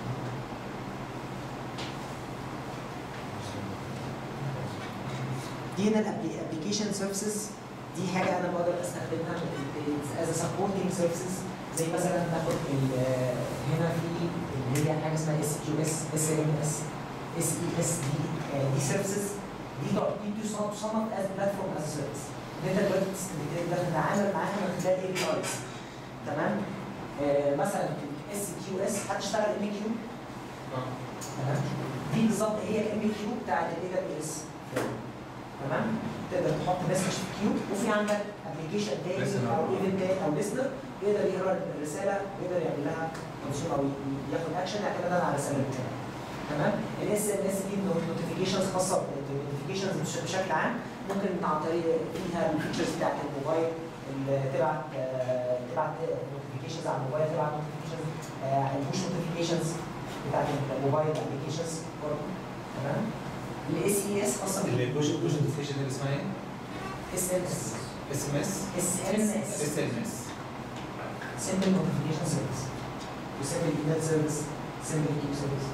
دي هنا الابلكيشن سيرفيسز دي حاجه انا بقدر استخدمها از سبورتنج سيرفيسز زي مثلا ناخد ال- هنا في اللي هي حاجه اسمها اس كيو اس اس ام اس اس اي اس دي دي سيرفيسز دي تعت- دي تصنف تصنف از بلاتفورم از سيرفيس ان انت دلوقتي تست- تقدر تتعامل معاها من خلال اي بي ايز تمام آه، مثلا الاس كيو اس هتشتغل ام كيو تمام دي بالظبط هي الام كيو بتاعت الاي دبليو اس تمام تقدر تحط مسج في كيو وفي عندك ابلكيشن تاني Listener. او ايفنت تاني او ليسنر يقدر يقرا الرساله ويقدر يعمل لها كونسيوم او ياخد اكشن اعتمادا على الرساله بتاعتها تمام الاس ام اس دي نوتيفيكيشنز خاصه بالنوتيفيكيشنز بشكل عام ممكن عن طريق فيها الفيتشرز بتاعت الموبايل اللي تبعت آه، تبعت نوتيفيكيشنز على الموبايل تبعت نوتيفيكيشنز البوش نوتيفيكيشنز بتاعت الموبايل ابلكيشنز برضه تمام الاس اي اس خاصه اللي بوش بوش نوتيفيكيشن اللي اسمها ايه؟ اس ام اس اس ام اس اس ام اس اس ام اس simple notification service وsimple email service simple queue service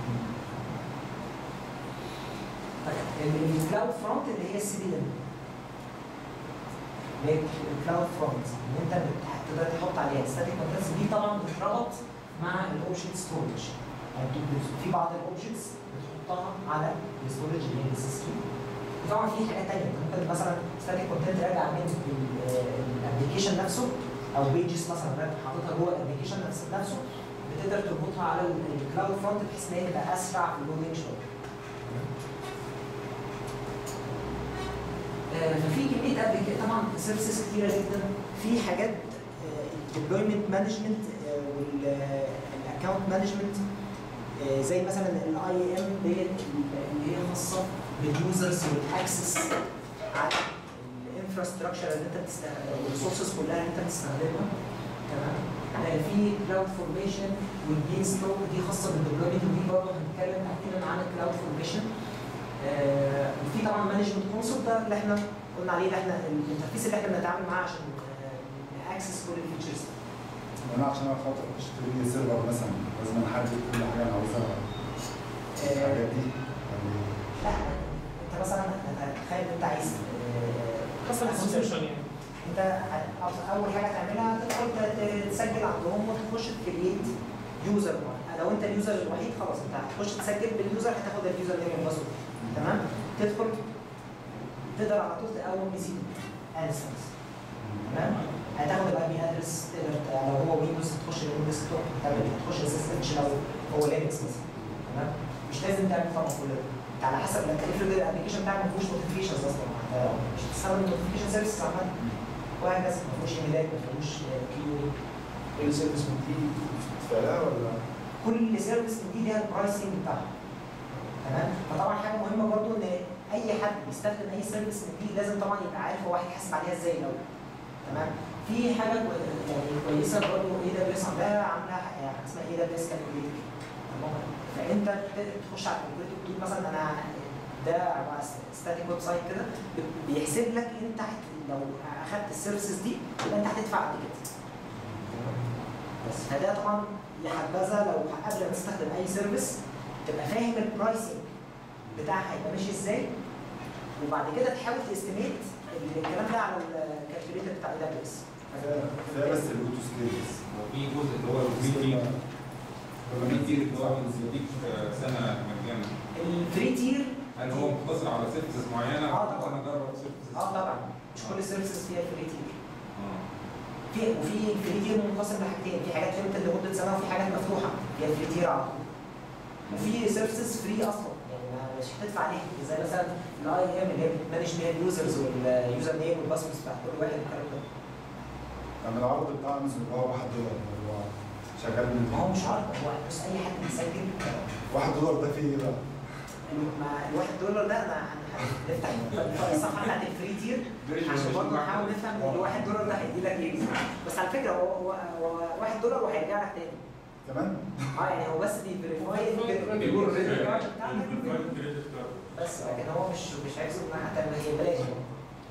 طيب الكلاود فرونت اللي هي السي دي ام اللي هي الكلاود فرونت ان انت بت- تقدر تحط عليها ستاتيك كونتنتس دي طبعا بتتربط مع الاوبجكت ستورج يعني بت- بت- في بعض الاوبجكتس بتحطها على الستورج اللي هي الاس اس وطبعا في حاجات تانية انت ممكن مثلا ستاتيك كونتنت راجع من الابلكيشن نفسه او بيجز مثلا راجع حاططها جوه الابلكيشن نفسه بتقدر تربطها على الكلاود فرونت بحيث ان هي تبقى اسرع في اللودنج شويه. آه، ففي كميه ابلكيشن طبعا سيرفيسز كتيره جدا في حاجات الديبلويمنت مانجمنت والاكونت مانجمنت زي مثلا الاي ام ديت اللي هي خاصه باليوزرز والاكسس على الانفراستراكشر اللي انت بتستخدمها والريسورسز كلها اللي انت بتستخدمها تمام آه، في كلاود فورميشن والبين ستوك دي خاصه بالديبلويمنت ودي برضه هنتكلم تحديدا عن الكلاود فورميشن آه، وفي طبعا مانجمنت كونسول ده اللي احنا قلنا عليه ده احنا الانترفيس اللي احنا بنتعامل معاه عشان ناكسس كل الفيتشرز انا عشان خاطر اشتري لي سيرفر مثلا لازم احدد كل حاجه انا عاوزها الحاجات دي يعني لا انت مثلا تخيل انت عايز آه، حسب السيتويشن يعني انت ه- أو- اول حاجه تعملها تدخل ت- تسجل عندهم وتخش تكريت يوزر لو انت اليوزر الوحيد خلاص انت هتخش تسجل باليوزر هتاخد اليوزر نيم والباسورد تمام تدخل تقدر على طول تقوم بي سي انستنس تمام هتاخد الاي بي ادرس تقدر ت- لو هو ويندوز تخش الويندوز توب تعمل تخش السيستم لو هو لينكس مثلا تمام مش لازم تعمل طبعا كل ده انت على حسب انت افرض الابلكيشن بتاعك ما فيهوش نوتيفيكيشنز اصلا انت مش هتستخدم النوتيفيكيشن سيرفيس عامه وهكذا ما فيهوش ايميلات ما فيهوش كيو كل سيرفيس من دي بتدفع لها ولا كل سيرفيس من دي ليها البرايسنج بتاعها تمام فطبعا حاجه مهمه برضو ان اي حد بيستخدم اي سيرفيس من دي لازم طبعا يبقى عارف هو هيحاسب عليها ازاي الاول تمام في حاجه كوي- يعني كويسه برضه اي دبليو اس عندها عامله حاجه اسمها اي دبليو اس كالكوليتر تمام فانت ت- تخش على الكالكوليتر تقول مثلا انا ده ستاتيك ويب سايت كده بيحسب لك انت هت- لو اخدت السيرفيسز دي يبقى انت هتدفع قد كده بس فده طبعا يا حبذا لو قبل ما تستخدم اي سيرفيس تبقى فاهم البرايسنج بتاعها هيبقى ماشي ازاي وبعد كده تحاول تستيميت الكلام ده على الكالكوليتر بتاع اي دبليو اس كفايه بس الاوتو سكيلز وفي جزء اللي هو الفري تير الفري تير اللي هو بيديك سنه مجانا الفري تير هل هو مقتصر على سيرفيسز معينه آه ولا طبعاً. انا اجرب سيرفيسز اه طبعا مش كل السيرفيسز فيها فري تير اه في وفي فري تير منقسم لحاجتين في حاجات ليميتد لمده سنه وفي حاجات مفتوحه فيها فري تير على طول وفي سيرفيسز فري اصلا يعني ما- مش هتدفع عليها زي مثلا الاي ام اللي هي بتمانج بيها اليوزرز واليوزر نيم والباسوردز بتاع كل واحد والكلام ده اما العرض بتاع امازون اللي هو 1 دولار اللي هو شغال من ما هو مش عرض هو بص اي حد بيسجل 1 دولار ده فيه ايه بقى؟ ما الواحد دولار ده انا هنفتح الصفحه بتاعت الفري تير عشان برضه نحاول نفهم ان الواحد دولار ده هيدي لك ايه بس على فكره هو هو هو واحد دولار وهيرجع لك تاني تمام؟ اه يعني هو بس بيفيريفاي بيقول الريد كارد بتاعتك بس لكن هو مش مش عايزه انها حتى هي بلاش يعني.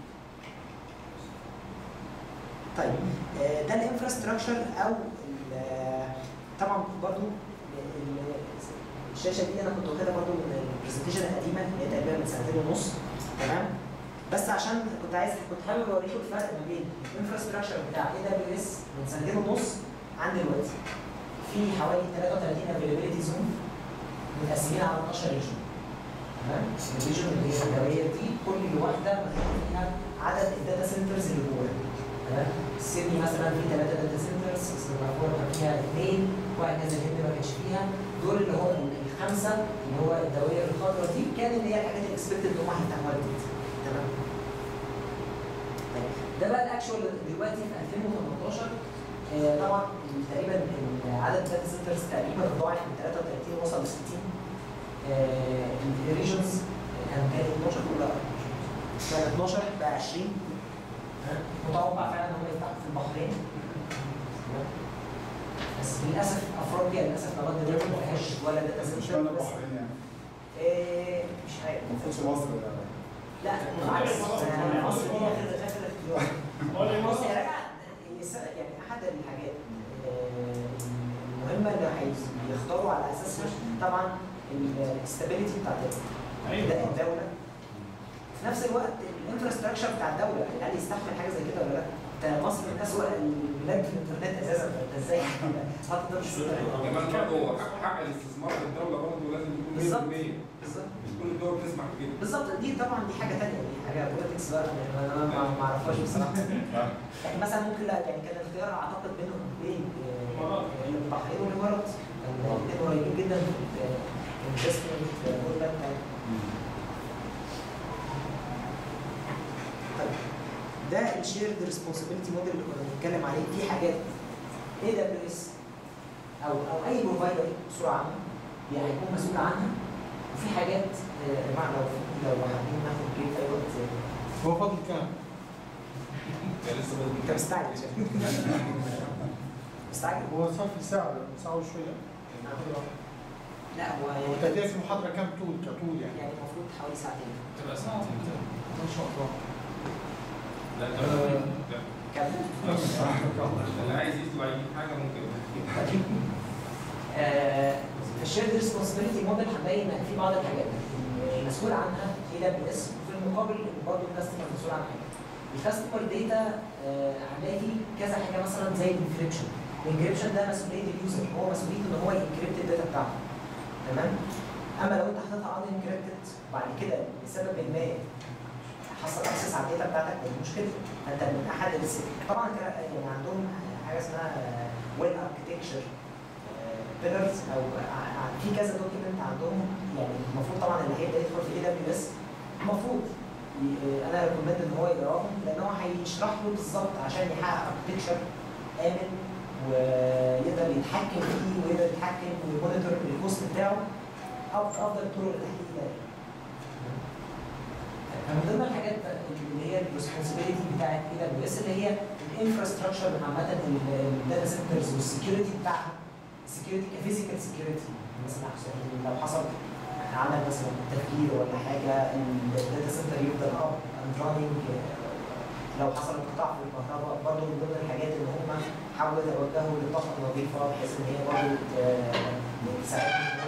طيب آه، ده الانفراستراكشر او ال- طبعا برضو ال- الشاشه دي انا كنت واخدها برضو من البرزنتيشن القديمه اللي هي تقريبا من سنتين ونص تمام بس عشان كنت عايز كنت حابب اوريكم الفرق ما بين الانفراستراكشر بتاع اي دبليو اس من سنتين ونص عن دلوقتي في حوالي 33 افيلابيلتي زون متقسمين على 12 ريجن تمام الريجن اللي هي الدوائر دي كل واحده مكتوب فيها عدد الداتا سنترز اللي جواها تمام سيدني مثلا في ثلاثه داتا سنترز سنغافوره كان فيها اثنين وهكذا الهند ما كانش فيها دول اللي هو الخمسه اللي هو الدوائر الخضراء دي كان اللي هي الحاجات الاكسبكتد ان هم هيفتحوها جديد تمام طيب ده بقى الاكشوال دلوقتي في 2018 آه، طبعا تقريبا عدد الداتا سنترز تقريبا ضاعف من 33 وصل ل 60 الريجنز كان كان 12 ولا كان 12 بقى 20 ها؟ متوقع فعلا ان هم يفتحوا في البحرين تمام؟ بس للاسف افريقيا للاسف لغايه دلوقتي ما فيهاش ولا داتا مش سنتر معنى بس البحرين يعني آه، مش عارف المفروض في مصر يعني لا بالعكس آه، مصر دي اخر اخر اختيار بص يا راجع يس- يعني احد الحاجات آه، المهمه اللي هيختاروا على اساسها طبعا الاستابيليتي بتاعت اداء الدوله في نفس الوقت الانفراستراكشر بتاع الدوله هل يستحمل حاجه زي كده ولا لا؟ انت مصر من اسوء البلاد في الانترنت اساسا فانت ازاي حاطط ده مش كمان برضه حق- حق الاستثمار في الدوله برضه لازم يكون 100% بالظبط. مش بالظبط كل الدول بتسمح بكده بالظبط دي طبعا دي حاجه ثانيه دي حاجه بوليتكس بقى يعني انا ما- ما اعرفهاش بصراحه يعني مثلا ممكن لا يعني كان الاختيار اعتقد بينهم بين آه، البحرين والامارات الاثنين قريبين جدا في الانفستمنت بورد طيب ده الشيرد ريسبونسبيلتي موديل اللي كنا بنتكلم عليه في حاجات اي دبليو اس او او اي بروفايدر بصوره عامه يعني هيكون مسؤول عنها وفي حاجات آه، يا جماعه لو لو حابين ناخد بريك في اي وقت هو فاضل كام؟ ده لسه بدري. انت مستعجل مستعجل هو صار في ساعة ساعة وشوية لا هو هو يعني تأتيك المحاضرة كام طول كطول يعني؟ يعني المفروض حوالي ساعتين تبقى ساعتين ما شاء الله لا آه. ده كمل اللي عايز يطلع يجيب حاجه ممكن آه، في الشيرد ريسبونسبيلتي موديل هنلاقي ان في بعض الحاجات المسؤول عنها اي دبليو اس وفي المقابل برضه الكاستمر مسؤول عن حاجه. الكاستمر داتا هنلاقي فيه كذا حاجه مثلا زي الانكريبشن. الانكريبشن ده مسؤوليه اليوزر هو مسؤوليته ان هو ينكريبت الداتا بتاعته. تمام؟ اما لو انت حاططها ان انكريبتد وبعد كده لسبب ما حصل اكسس على الداتا بتاعتك دي مشكله فانت من احد الس... طبعا كان- يعني عندهم حاجه اسمها ويب اركتكشر بيلرز او ع- ع- في كذا دوكيمنت عندهم يعني المفروض طبعا اللي هيبدا يدخل في اي دبليو اس المفروض ي- انا ريكومند ان هو يقراهم لان هو هيشرح له بالظبط عشان يحقق اركتكشر امن ويقدر يتحكم فيه ويقدر يتحكم ويمونيتور الكوست بتاعه أف- افضل الطرق لتحقيق ده من ضمن الحاجات اللي هي الريسبونسبيلتي بتاعت اي دبليو اس اللي هي الانفراستراكشر عامه الداتا سنترز والسكيورتي بتاعها سكيورتي كفيزيكال سكيورتي مثلا لو حصل عمل مثلا تفجير ولا حاجه الداتا سنتر يفضل اب اند راننج لو حصل انقطاع في الكهرباء برضه من ضمن الحاجات اللي هم حاولوا يتوجهوا للطاقه النظيفه بحيث ان هي برضه تساعدهم